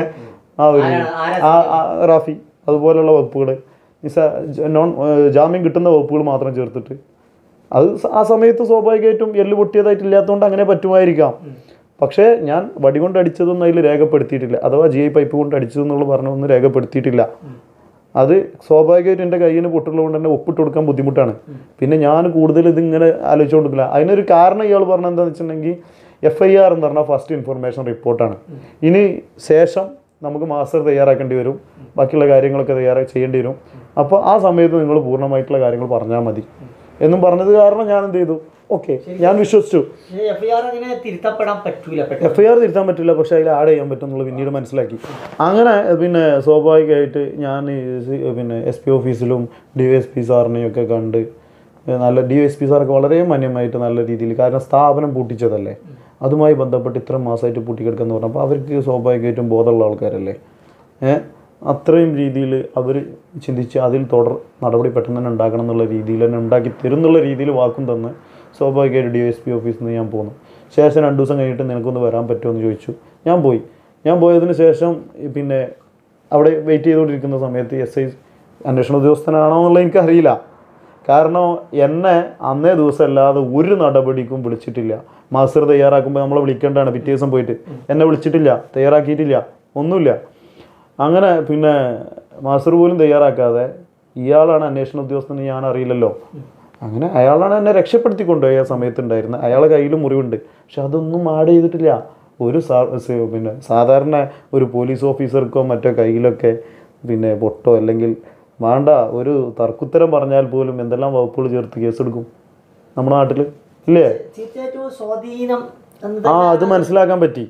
ആ ഒരു ആരാണ്? ആരാ ആ ആ, റാഫി അതുപോലുള്ള വകുപ്പുകൾ നിസ നോൺ ജാമ്യം കിട്ടുന്ന വകുപ്പുകൾ മാത്രം ചേർത്തിട്ട് അത് സ- ആ സമയത്ത് സ്വാഭാവികമായിട്ടും എല്ല് പൊട്ടിയതായിട്ട് ഇല്ലാത്തതുകൊണ്ട് അങ്ങനെ പറ്റുമായിരിക്കാം പക്ഷേ ഞാൻ വടി കൊണ്ട് അടിച്ചതൊന്നും അതിൽ രേഖപ്പെടുത്തിയിട്ടില്ല അഥവാ ജി ഐ പൈപ്പ് കൊണ്ട് അടിച്ചതെന്നുള്ള പറഞ്ഞൊന്നും രേഖപ്പെടുത്തിയിട്ടില്ല അത് സ്വാഭാവികമായിട്ട് എൻ്റെ കയ്യിൽ നിന്ന് പൊട്ടുള്ളതുകൊണ്ട് തന്നെ ഒപ്പിട്ട് കൊടുക്കാൻ ബുദ്ധിമുട്ടാണ് പിന്നെ ഞാൻ കൂടുതൽ ഇതിങ്ങനെ ആലോചിച്ചുകൊണ്ടിരിക്കില്ല അതിനൊരു കാരണം ഇയാൾ പറഞ്ഞത് എന്താണെന്ന് വെച്ചിട്ടുണ്ടെങ്കിൽ എഫ് ഐ ആർ എന്ന് പറഞ്ഞാൽ ഫസ്റ്റ് ഇൻഫർമേഷൻ റിപ്പോർട്ടാണ് ഇനി ശേഷം നമുക്ക് മാസ്റ്റർ തയ്യാറാക്കേണ്ടി വരും ബാക്കിയുള്ള കാര്യങ്ങളൊക്കെ തയ്യാറാക്കി ചെയ്യേണ്ടി വരും അപ്പോൾ ആ സമയത്ത് നിങ്ങൾ പൂർണ്ണമായിട്ടുള്ള കാര്യങ്ങൾ പറഞ്ഞാൽ മതി എന്നും പറഞ്ഞത് കാരണം ഞാൻ എന്ത് ചെയ്തു ഓക്കെ ഞാൻ വിശ്വസിച്ചു എഫ് ഐ ആർ അങ്ങനെ തിരുത്തപ്പെടാൻ പറ്റൂല പെട്ടെന്ന് എഫ് ഐ ആർ തിരുത്താൻ പറ്റില്ല പക്ഷേ അതിൽ ആഡ് ചെയ്യാൻ പറ്റും എന്നുള്ളത് പിന്നീട് മനസ്സിലാക്കി അങ്ങനെ പിന്നെ സ്വാഭാവികമായിട്ട് ഞാൻ ഈ സി- പിന്നെ എസ് പി ഓഫീസിലും ഡി എസ് പി സാറിനെയും ഒക്കെ കണ്ട് ഏ, നല്ല ഡി എസ് പി സാറൊക്കെ വളരെ മാന്യമായിട്ട് നല്ല രീതിയിൽ കാരണം സ്ഥാപനം പൂട്ടിച്ചതല്ലേ അതുമായി ബന്ധപ്പെട്ട് ഇത്ര മാസമായിട്ട് പൂട്ടിക്കിടക്കുന്ന പറഞ്ഞപ്പോൾ അവർക്ക് സ്വാഭാവികമായിട്ടും ബോധമുള്ള ആൾക്കാരല്ലേ ഏഹ് അത്രയും രീതിയിൽ അവർ ചിന്തിച്ച് അതിൽ തുടർ നടപടി പെട്ടെന്ന് തന്നെ ഉണ്ടാക്കണം എന്നുള്ള രീതിയിൽ തന്നെ ഉണ്ടാക്കി തരും എന്നുള്ള രീതിയിൽ വാക്കും തന്ന് സ്വാഭാവികമായിട്ട് ഡി എസ് പി ഓഫീസിൽ നിന്ന് ഞാൻ പോന്നു ശേഷം രണ്ട് ദിവസം കഴിഞ്ഞിട്ട് നിനക്കൊന്ന് വരാൻ പറ്റുമോ എന്ന് ചോദിച്ചു ഞാൻ പോയി ഞാൻ പോയതിന് ശേഷം ഈ പിന്നെ അവിടെ വെയിറ്റ് ചെയ്തുകൊണ്ടിരിക്കുന്ന സമയത്ത് എസ് ഐ അന്വേഷണ ഉദ്യോഗസ്ഥനാണോ എന്നുള്ളത് എനിക്കറിയില്ല കാരണം എന്നെ അന്നേ ദിവസം അല്ലാതെ ഒരു നടപടിക്കും വിളിച്ചിട്ടില്ല മാസ്റ്റർ തയ്യാറാക്കുമ്പോൾ നമ്മളെ വിളിക്കേണ്ടതാണ് പിറ്റേ ദിവസം പോയിട്ട് എന്നെ വിളിച്ചിട്ടില്ല തയ്യാറാക്കിയിട്ടില്ല ഒന്നുമില്ല അങ്ങനെ പിന്നെ മാസ്റ്റർ പോലും തയ്യാറാക്കാതെ ഇയാളാണ് അന്വേഷണ ഉദ്യോഗസ്ഥൻ എന്ന് ഞാൻ അറിയില്ലല്ലോ അങ്ങനെ അയാളാണ് എന്നെ രക്ഷപ്പെടുത്തി കൊണ്ടുപോയി ആ സമയത്തുണ്ടായിരുന്നത് അയാളെ കയ്യിൽ മുറിവുണ്ട് പക്ഷെ അതൊന്നും ആഡ് ചെയ്തിട്ടില്ല ഒരു സാ സ- പിന്നെ സാധാരണ ഒരു പോലീസ് ഓഫീസർക്കോ മറ്റോ കയ്യിലൊക്കെ പിന്നെ പൊട്ടോ അല്ലെങ്കിൽ വേണ്ട ഒരു തർക്കുത്തരം പറഞ്ഞാൽ പോലും എന്തെല്ലാം വകുപ്പുകൾ ചേർത്ത് കേസെടുക്കും നമ്മുടെ നാട്ടിൽ ഇല്ലേ തീർച്ചയായിട്ടും സ്വാധീനം ആ അത് മനസ്സിലാക്കാൻ പറ്റി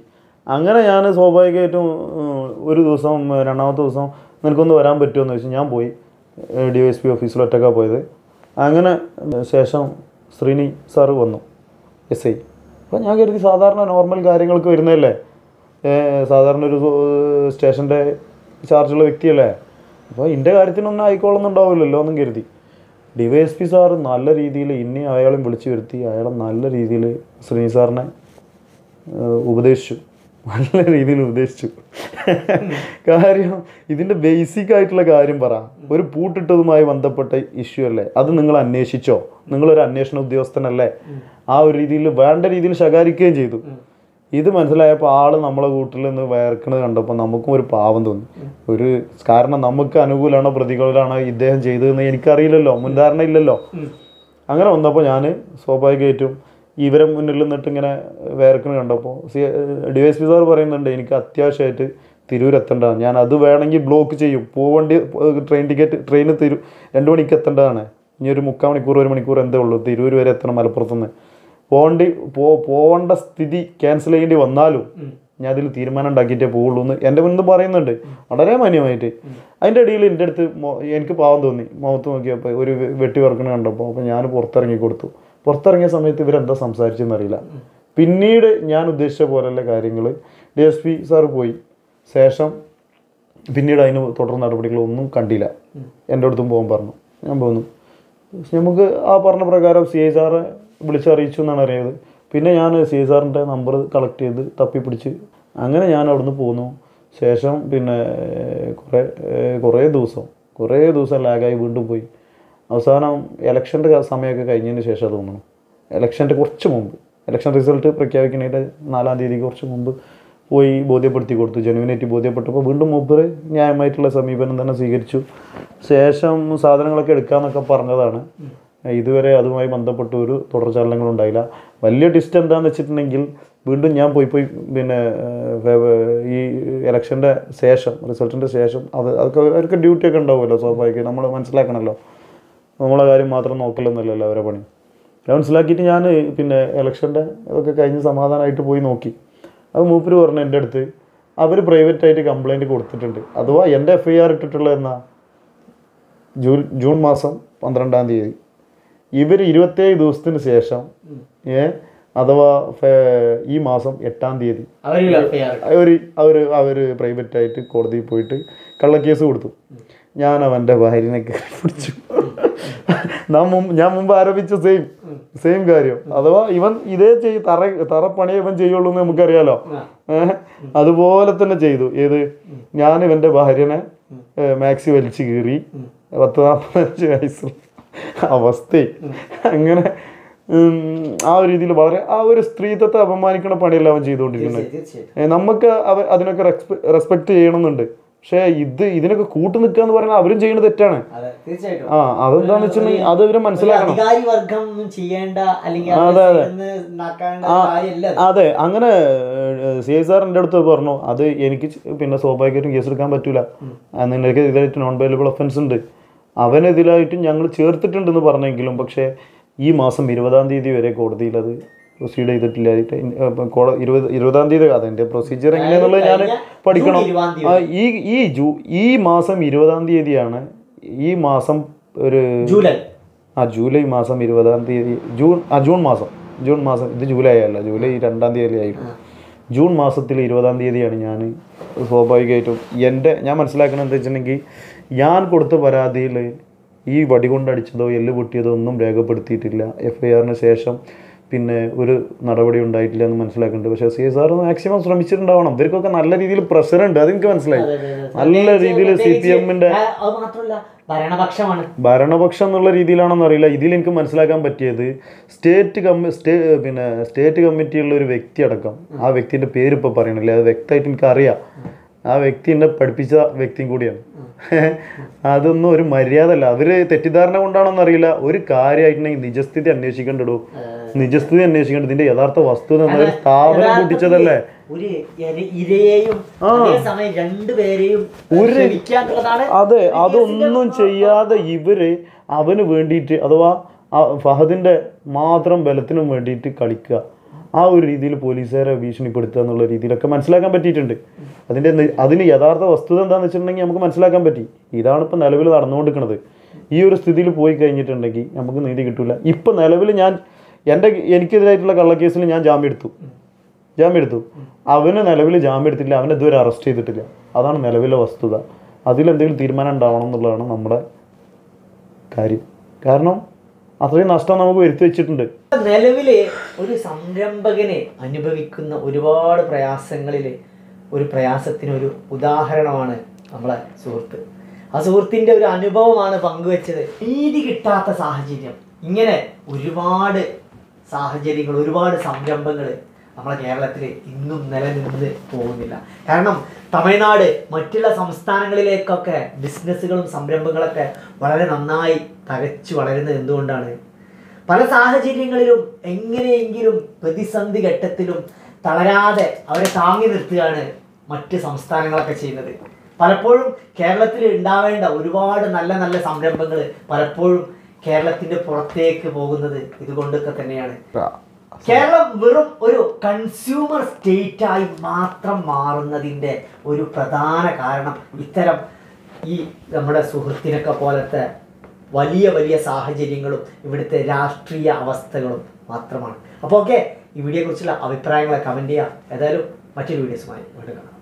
അങ്ങനെ ഞാൻ സ്വാഭാവികമായിട്ടും ഉം, ഒരു ദിവസം ഉം, രണ്ടാമത്തെ ദിവസം നിനക്കൊന്ന് വരാൻ പറ്റുമോ എന്ന് ചോദിച്ചു ഞാൻ പോയി ഡി എസ് പി ഓഫീസിൽ ഒറ്റക്കാണ് പോയത് അങ്ങനെ ഉം, ശേഷം ശ്രീനി സാറ് വന്നു എസ് ഐ അപ്പോൾ ഞാൻ കരുതി സാധാരണ നോർമൽ കാര്യങ്ങൾക്ക് വരുന്നതല്ലേ ഏ, സാധാരണ ഒരു സ്റ്റേഷൻ്റെ ചാർജുള്ള വ്യക്തിയല്ലേ അപ്പോൾ എൻ്റെ കാര്യത്തിനൊന്നും ആയിക്കോളുന്നുണ്ടാവില്ലല്ലോ എന്നും കരുതി D Y S P sir നല്ല രീതിയിൽ ഇനി അയാളെ വിളിച്ചു വരുത്തി അയാളെ നല്ല രീതിയിൽ ശ്രീനി സാറിനെ ഏഹ് ഉപദേശിച്ചു നല്ല രീതിയിൽ ഉപദേശിച്ചു കാര്യം ഇതിൻ്റെ ബേസിക് ആയിട്ടുള്ള കാര്യം പറ ഒരു പൂട്ടിട്ടതുമായി ബന്ധപ്പെട്ട ഇഷ്യൂ അല്ലേ അത് നിങ്ങൾ അന്വേഷിച്ചോ നിങ്ങളൊരു അന്വേഷണ ഉദ്യോഗസ്ഥനല്ലേ ആ ഒരു രീതിയിൽ വേണ്ട രീതിയിൽ ശകാരിക്കുകയും ചെയ്തു ഇത് മനസ്സിലായപ്പോൾ ആള് നമ്മളെ കൂട്ടിൽ നിന്ന് വേർക്കണത് കണ്ടപ്പോൾ നമുക്കും ഒരു പാവം തോന്നി ഒരു കാരണം നമുക്ക് അനുകൂലമാണോ പ്രതികൂലമാണോ ഇദ്ദേഹം ചെയ്തതെന്ന് എനിക്കറിയില്ലല്ലോ മുൻധാരണ ഇല്ലല്ലോ അങ്ങനെ വന്നപ്പോൾ ഞാൻ സ്വാഭാവികമായിട്ടും ഇവരെ മുന്നിൽ നിന്നിട്ട് ഇങ്ങനെ വേർക്കണ കണ്ടപ്പോൾ C D S P sir പറയുന്നുണ്ട് എനിക്ക് അത്യാവശ്യമായിട്ട് തിരൂർ എത്തേണ്ടതാണ് ഞാൻ അത് വേണമെങ്കിൽ ബ്ലോക്ക് ചെയ്യും പോവേണ്ടി ട്രെയിൻ ടിക്കറ്റ് ട്രെയിന് തിരു രണ്ട് മണിക്ക് എത്തേണ്ടതാണ് ഇനി ഒരു മുക്കാൽ മണിക്കൂർ ഒരു മണിക്കൂർ എന്തേ ഉള്ളൂ തിരൂർ വരെ എത്തണം മലപ്പുറത്തുനിന്ന് പോകേണ്ടി പോ പോവേണ്ട സ്ഥിതി ക്യാൻസൽ ചെയ്യേണ്ടി വന്നാലും ഞാൻ അതിൽ തീരുമാനം ഉണ്ടാക്കിയിട്ടേ പോവുള്ളൂ എന്ന് എൻ്റെ മുന്നിൽ പറയുന്നുണ്ട് വളരെ മാന്യമായിട്ട് അതിൻ്റെ ഇടയിൽ എൻ്റെ അടുത്ത് മൊ- എനിക്ക് പാവം തോന്നി മുഖത്ത് നോക്കിയപ്പോൾ ഒരു വെ- വെട്ടി വറക്കണ കണ്ടപ്പോൾ അപ്പോൾ ഞാൻ പുറത്തിറങ്ങി കൊടുത്തു പുറത്തിറങ്ങിയ സമയത്ത് ഇവരെന്താ സംസാരിച്ചെന്ന് അറിയില്ല പിന്നീട് ഞാൻ ഉദ്ദേശിച്ച പോലെയുള്ള കാര്യങ്ങൾ ഡി എസ് പി സാറ് പോയി ശേഷം പിന്നീട് അതിന് തുടർ നടപടികളൊന്നും കണ്ടില്ല എൻ്റെ അടുത്തും പോകാൻ പറഞ്ഞു ഞാൻ പോന്നു നമുക്ക് ആ പറഞ്ഞ പ്രകാരം സി ഐ സാറെ വിളിച്ചറിയിച്ചു എന്നാണ് അറിയത് പിന്നെ ഞാൻ സി ഐ സാറിൻ്റെ നമ്പർ കളക്ട് ചെയ്ത് തപ്പിപ്പിടിച്ച് അങ്ങനെ ഞാൻ അവിടുന്ന് പോന്നു ശേഷം പിന്നെ കുറേ കുറേ ദിവസം കുറേ ദിവസം ലാഗായി വീണ്ടും പോയി അവസാനം ഇലക്ഷൻ്റെ സമയമൊക്കെ കഴിഞ്ഞതിന് ശേഷം തോന്നുന്നു ഇലക്ഷൻ്റെ കുറച്ച് മുമ്പ് ഇലക്ഷൻ റിസൾട്ട് പ്രഖ്യാപിക്കുന്നതിൻ്റെ നാലാം തീയതി കുറച്ച് മുമ്പ് പോയി ബോധ്യപ്പെടുത്തി കൊടുത്തു ജനുവിനായിട്ട് ബോധ്യപ്പെട്ടപ്പോൾ വീണ്ടും മൂപ്പര് ന്യായമായിട്ടുള്ള സമീപനം തന്നെ സ്വീകരിച്ചു ശേഷം സാധനങ്ങളൊക്കെ എടുക്കാമെന്നൊക്കെ പറഞ്ഞതാണ് ഇതുവരെ അതുമായി ബന്ധപ്പെട്ട് ഒരു തുടർചലനങ്ങളും ഉണ്ടായില്ല വലിയ ടിസ്റ്റ് എന്താണെന്ന് വെച്ചിട്ടുണ്ടെങ്കിൽ വീണ്ടും ഞാൻ പോയി പോയി പിന്നെ ഏഹ്, ഫെ- ഈ ഇലക്ഷൻ്റെ ശേഷം റിസൾട്ടിൻ്റെ ശേഷം അത് അതൊക്കെ അവർക്ക് ഡ്യൂട്ടി ഒക്കെ ഉണ്ടാവുമല്ലോ സ്വാഭാവികം നമ്മൾ മനസ്സിലാക്കണമല്ലോ നമ്മളെ കാര്യം മാത്രം നോക്കലൊന്നുമല്ലല്ലോ അവരെ പണി അത് മനസ്സിലാക്കിയിട്ട് ഞാൻ പിന്നെ ഇലക്ഷൻ്റെ ഇതൊക്കെ കഴിഞ്ഞ് സമാധാനമായിട്ട് പോയി നോക്കി അത് മൂപ്പര് പറഞ്ഞു എൻ്റെ അടുത്ത് അവർ പ്രൈവറ്റായിട്ട് കംപ്ലൈൻറ്റ് കൊടുത്തിട്ടുണ്ട് അഥവാ എൻ്റെ എഫ് ഐ ആർ ഇട്ടിട്ടുള്ളത് എന്നാ ജൂൺ ജൂൺ മാസം പന്ത്രണ്ടാം തീയതി ഇവർ ഇരുപത്തേഴ് ദിവസത്തിന് ശേഷം ഏ അഥവാ ഫെ- ഈ മാസം എട്ടാം തീയതി അവര് എഫ്ഐആർ അവർ അവർ അവർ പ്രൈവറ്റായിട്ട് കോടതിയിൽ പോയിട്ട് കള്ളക്കേസ് കൊടുത്തു ഞാൻ അവൻ്റെ ഭാര്യനെ കയറി പിടിച്ചു ഞാൻ മുമ്പ് ഞാൻ മുമ്പ് ആരോപിച്ച സെയിം സെയിം കാര്യം അഥവാ ഇവൻ ഇതേ ചെയ് തറ തറപ്പണിയെ ഇവൻ ചെയ്യുള്ളൂ എന്ന് നമുക്കറിയാലോ ഏഹ് അതുപോലെ തന്നെ ചെയ്തു ഏത് ഞാൻ ഇവൻ്റെ ഭാര്യനെ ഏഹ് മാക്സി വലിച്ചു കീറി പത്ത് നാൽപ്പത്തഞ്ച് വയസ്സുള്ള അവസ്ഥ അങ്ങനെ ഉം, ആ ഒരു രീതിയിൽ വളരെ ആ ഒരു സ്ത്രീത്വത്തെ അപമാനിക്കുന്ന പണിയല്ല അവൻ ചെയ്തുകൊണ്ടിരിക്കുന്നത് തീർച്ചയായിട്ടും ഏ, നമുക്ക് അവർ അതിനൊക്കെ റെസ്പെക്ട് ചെയ്യണമെന്നുണ്ട് പക്ഷേ ഇത് ഇതിനൊക്കെ കൂട്ടു നിൽക്കുക എന്ന് പറഞ്ഞാൽ അവരും ചെയ്യുന്നത് തെറ്റാണ് അതെ തീർച്ചയായിട്ടും ആ അതെന്താന്ന് വെച്ചിട്ടുണ്ടെങ്കിൽ അത് ഇവര് ഒരു മനസ്സിലാക്കണം അധികാരി വർഗം ഒന്നും ചെയ്യേണ്ട അല്ലെങ്കിൽ അത് അതെ, അതെ. ചെയ്യുന്ന നാക്കേണ്ട കാര്യമല്ല അത്. അതെ അങ്ങനെ സി ഐ സാർ എൻ്റെ അടുത്ത് പറഞ്ഞു അത് എനിക്ക് ചെ- പിന്നെ സ്വാഭാവികമായിട്ടും കേസ് എടുക്കാൻ പറ്റൂല ആ, നിനക്ക് ഇതായിട്ട് നോൺ അവൈലബിൾ ഒഫൻസ് ഉണ്ട് അവനെതിരായിട്ട് ഞങ്ങൾ ചേർത്തിട്ടുണ്ടെന്ന് പറഞ്ഞെങ്കിലും പക്ഷേ ഈ മാസം ഇരുപതാം തീയതി വരെ കോടതിയിൽ അത് പ്രൊസീഡ് ചെയ്തിട്ടില്ലായിട്ട് ഇൻ- ഏ, ഇപ്പം കോട- ഇരുപത് ഇരുപതാം തീയതി അതിൻ്റെ പ്രൊസീജിയർ എങ്ങനെയാന്നുള്ളത് ഞാൻ കഴിഞ്ഞ പഠിക്കണം ജൂൺ ഇരുപതാം തീയതി. ആ, ഈ ഈ ജൂ ഈ മാസം ഇരുപതാം തീയതിയാണ് ഈ മാസം ഒരു ജൂലൈ ആ ജൂലൈ മാസം ഇരുപതാം തീയതി ജൂൺ ആ ജൂൺ മാസം ജൂൺ മാസം ഇത് ജൂലൈ അല്ല ജൂലൈ രണ്ടാം തീയതി ആയിരുന്നു ജൂൺ മാസത്തിൽ ഇരുപതാം തീയതിയാണ് ഞാൻ സ്വാഭാവികമായിട്ടും എൻ്റെ ഞാൻ മനസ്സിലാക്കുന്നത് എന്താ വെച്ചിട്ടുണ്ടെങ്കിൽ ഞാൻ കൊടുത്ത പരാതിയിൽ ഈ വടി കൊണ്ടടിച്ചതോ എല്ല് പൊട്ടിയതോ ഒന്നും രേഖപ്പെടുത്തിയിട്ടില്ല എഫ് ഐ ആറിന് ശേഷം പിന്നെ ഒരു നടപടി ഉണ്ടായിട്ടില്ല എന്ന് മനസ്സിലാക്കുന്നുണ്ട് പക്ഷേ സി എസ് ആർ മാക്സിമം ശ്രമിച്ചിട്ടുണ്ടാവണം ഇവർക്കൊക്കെ നല്ല രീതിയിൽ പ്രഷർ ഉണ്ട് അതെനിക്ക് മനസ്സിലായി അതെ, അതെ, അതെ. നല്ല രീതിയിൽ സി പി പ്രത്യേകിച്ച്, എമ്മിൻ്റെ ആ, അത് മാത്രമല്ല ഭരണപക്ഷമാണ് ഭരണപക്ഷം എന്നുള്ള രീതിയിലാണെന്ന് അറിയില്ല ഇതിൽ എനിക്ക് മനസ്സിലാക്കാൻ പറ്റിയത് സ്റ്റേറ്റ് കമ്മി സ്റ്റേ പിന്നെ സ്റ്റേറ്റ് കമ്മിറ്റിയുള്ള ഒരു വ്യക്തി അടക്കം ആ വ്യക്തിൻ്റെ പേര് ഇപ്പോൾ പറയണില്ല അത് വ്യക്തമായിട്ട് എനിക്ക് അറിയാം ആ വ്യക്തി എന്നെ പഠിപ്പിച്ച വ്യക്തിയും കൂടിയാണ് അതൊന്നും ഒരു മര്യാദ അല്ല അവര് തെറ്റിദ്ധാരണ കൊണ്ടാണോന്ന് അറിയില്ല ഒരു കാര്യമായിട്ടുണ്ടെങ്കിൽ നിജസ്ഥിതി അന്വേഷിക്കേണ്ടടൂ നിജസ്ഥിതി അന്വേഷിക്കേണ്ടത് ഇതിന്റെ യഥാർത്ഥ വസ്തുത എന്ന ഒരു സ്ഥാപനം കൂട്ടിച്ചതല്ലേ ഒരു ഇര- ഇരയെയും അതേസമയം രണ്ടുപേരെയും ക്ഷമിക്കുക എന്നുള്ളതാണ് അതെ അതൊന്നും ചെയ്യാതെ ഇവര് അവന് വേണ്ടിയിട്ട് അഥവാ ആ ഫഹദിന്റെ മാത്രം ബലത്തിനും വേണ്ടിയിട്ട് കളിക്കുക ആ ഒരു രീതിയിൽ പോലീസുകാരെ ഭീഷണിപ്പെടുത്തുക എന്നുള്ള രീതിയിലൊക്കെ മനസ്സിലാക്കാൻ പറ്റിയിട്ടുണ്ട് അതിൻ്റെ നി- അതിന് യഥാർത്ഥ വസ്തുത എന്താണെന്ന് വെച്ചിട്ടുണ്ടെങ്കിൽ നമുക്ക് മനസ്സിലാക്കാൻ പറ്റി ഇതാണ് ഇപ്പോൾ നിലവിൽ നടന്നുകൊണ്ടിരിക്കുന്നത് ഈ ഒരു സ്ഥിതിയിൽ പോയി കഴിഞ്ഞിട്ടുണ്ടെങ്കിൽ നമുക്ക് നീതി കിട്ടില്ല ഇപ്പം നിലവിൽ ഞാൻ എൻ്റെ എനിക്കെതിരായിട്ടുള്ള കള്ളക്കേസിൽ ഞാൻ ജാമ്യം എടുത്തു ജാമ്യം എടുത്തു അവന് നിലവിൽ ജാമ്യം എടുത്തില്ല അവനെ ഇതുവരെ അറസ്റ്റ് ചെയ്തിട്ടില്ല അതാണ് നിലവിലെ വസ്തുത അതിലെന്തെങ്കിലും തീരുമാനം ഉണ്ടാവണം എന്നുള്ളതാണ് നമ്മുടെ കാര്യം കാരണം അത്രയും നഷ്ടം നമുക്ക് വരുത്തി വെച്ചിട്ടുണ്ട് നിലവില് ഒരു സംരംഭകനെ അനുഭവിക്കുന്ന ഒരുപാട് പ്രയാസങ്ങളിൽ ഒരു പ്രയാസത്തിന് ഒരു ഉദാഹരണമാണ് നമ്മളെ സുഹൃത്ത് ആ സുഹൃത്തിൻ്റെ ഒരു അനുഭവമാണ് പങ്കുവെച്ചത് നീതി കിട്ടാത്ത സാഹചര്യം ഇങ്ങനെ ഒരുപാട് സാഹചര്യങ്ങൾ ഒരുപാട് സംരംഭങ്ങൾ നമ്മളെ കേരളത്തിൽ ഇന്നും നിലനിന്ന് പോകുന്നില്ല കാരണം തമിഴ്നാട് മറ്റുള്ള സംസ്ഥാനങ്ങളിലേക്കൊക്കെ ബിസിനസ്സുകളും സംരംഭങ്ങളൊക്കെ വളരെ നന്നായി തകച്ചു വളരുന്നത് എന്തുകൊണ്ടാണ് പല സാഹചര്യങ്ങളിലും എങ്ങനെയെങ്കിലും പ്രതിസന്ധി ഘട്ടത്തിലും തളരാതെ അവരെ താങ്ങി നിർത്തുകയാണ് മറ്റ് സംസ്ഥാനങ്ങളൊക്കെ ചെയ്യുന്നത് പലപ്പോഴും കേരളത്തിൽ ഉണ്ടാവേണ്ട ഒരുപാട് നല്ല നല്ല സംരംഭങ്ങൾ പലപ്പോഴും കേരളത്തിന്റെ പുറത്തേക്ക് പോകുന്നത് ഇതുകൊണ്ടൊക്കെ തന്നെയാണ് കേരളം വെറും ഒരു കൺസ്യൂമർ സ്റ്റേറ്റ് ആയി മാത്രം മാറുന്നതിൻ്റെ ഒരു പ്രധാന കാരണം ഇത്തരം ഈ നമ്മുടെ സുഹൃത്തിനൊക്കെ പോലത്തെ വലിയ വലിയ സാഹചര്യങ്ങളും ഇവിടുത്തെ രാഷ്ട്രീയ അവസ്ഥകളും മാത്രമാണ് അപ്പോൾ ഓക്കെ ഈ വീഡിയോയെക്കുറിച്ചുള്ള അഭിപ്രായങ്ങളെ കമൻറ്റ് ചെയ്യുക ഏതായാലും മറ്റൊരു വീഡിയോസുമായി വീണ്ടും കാണാം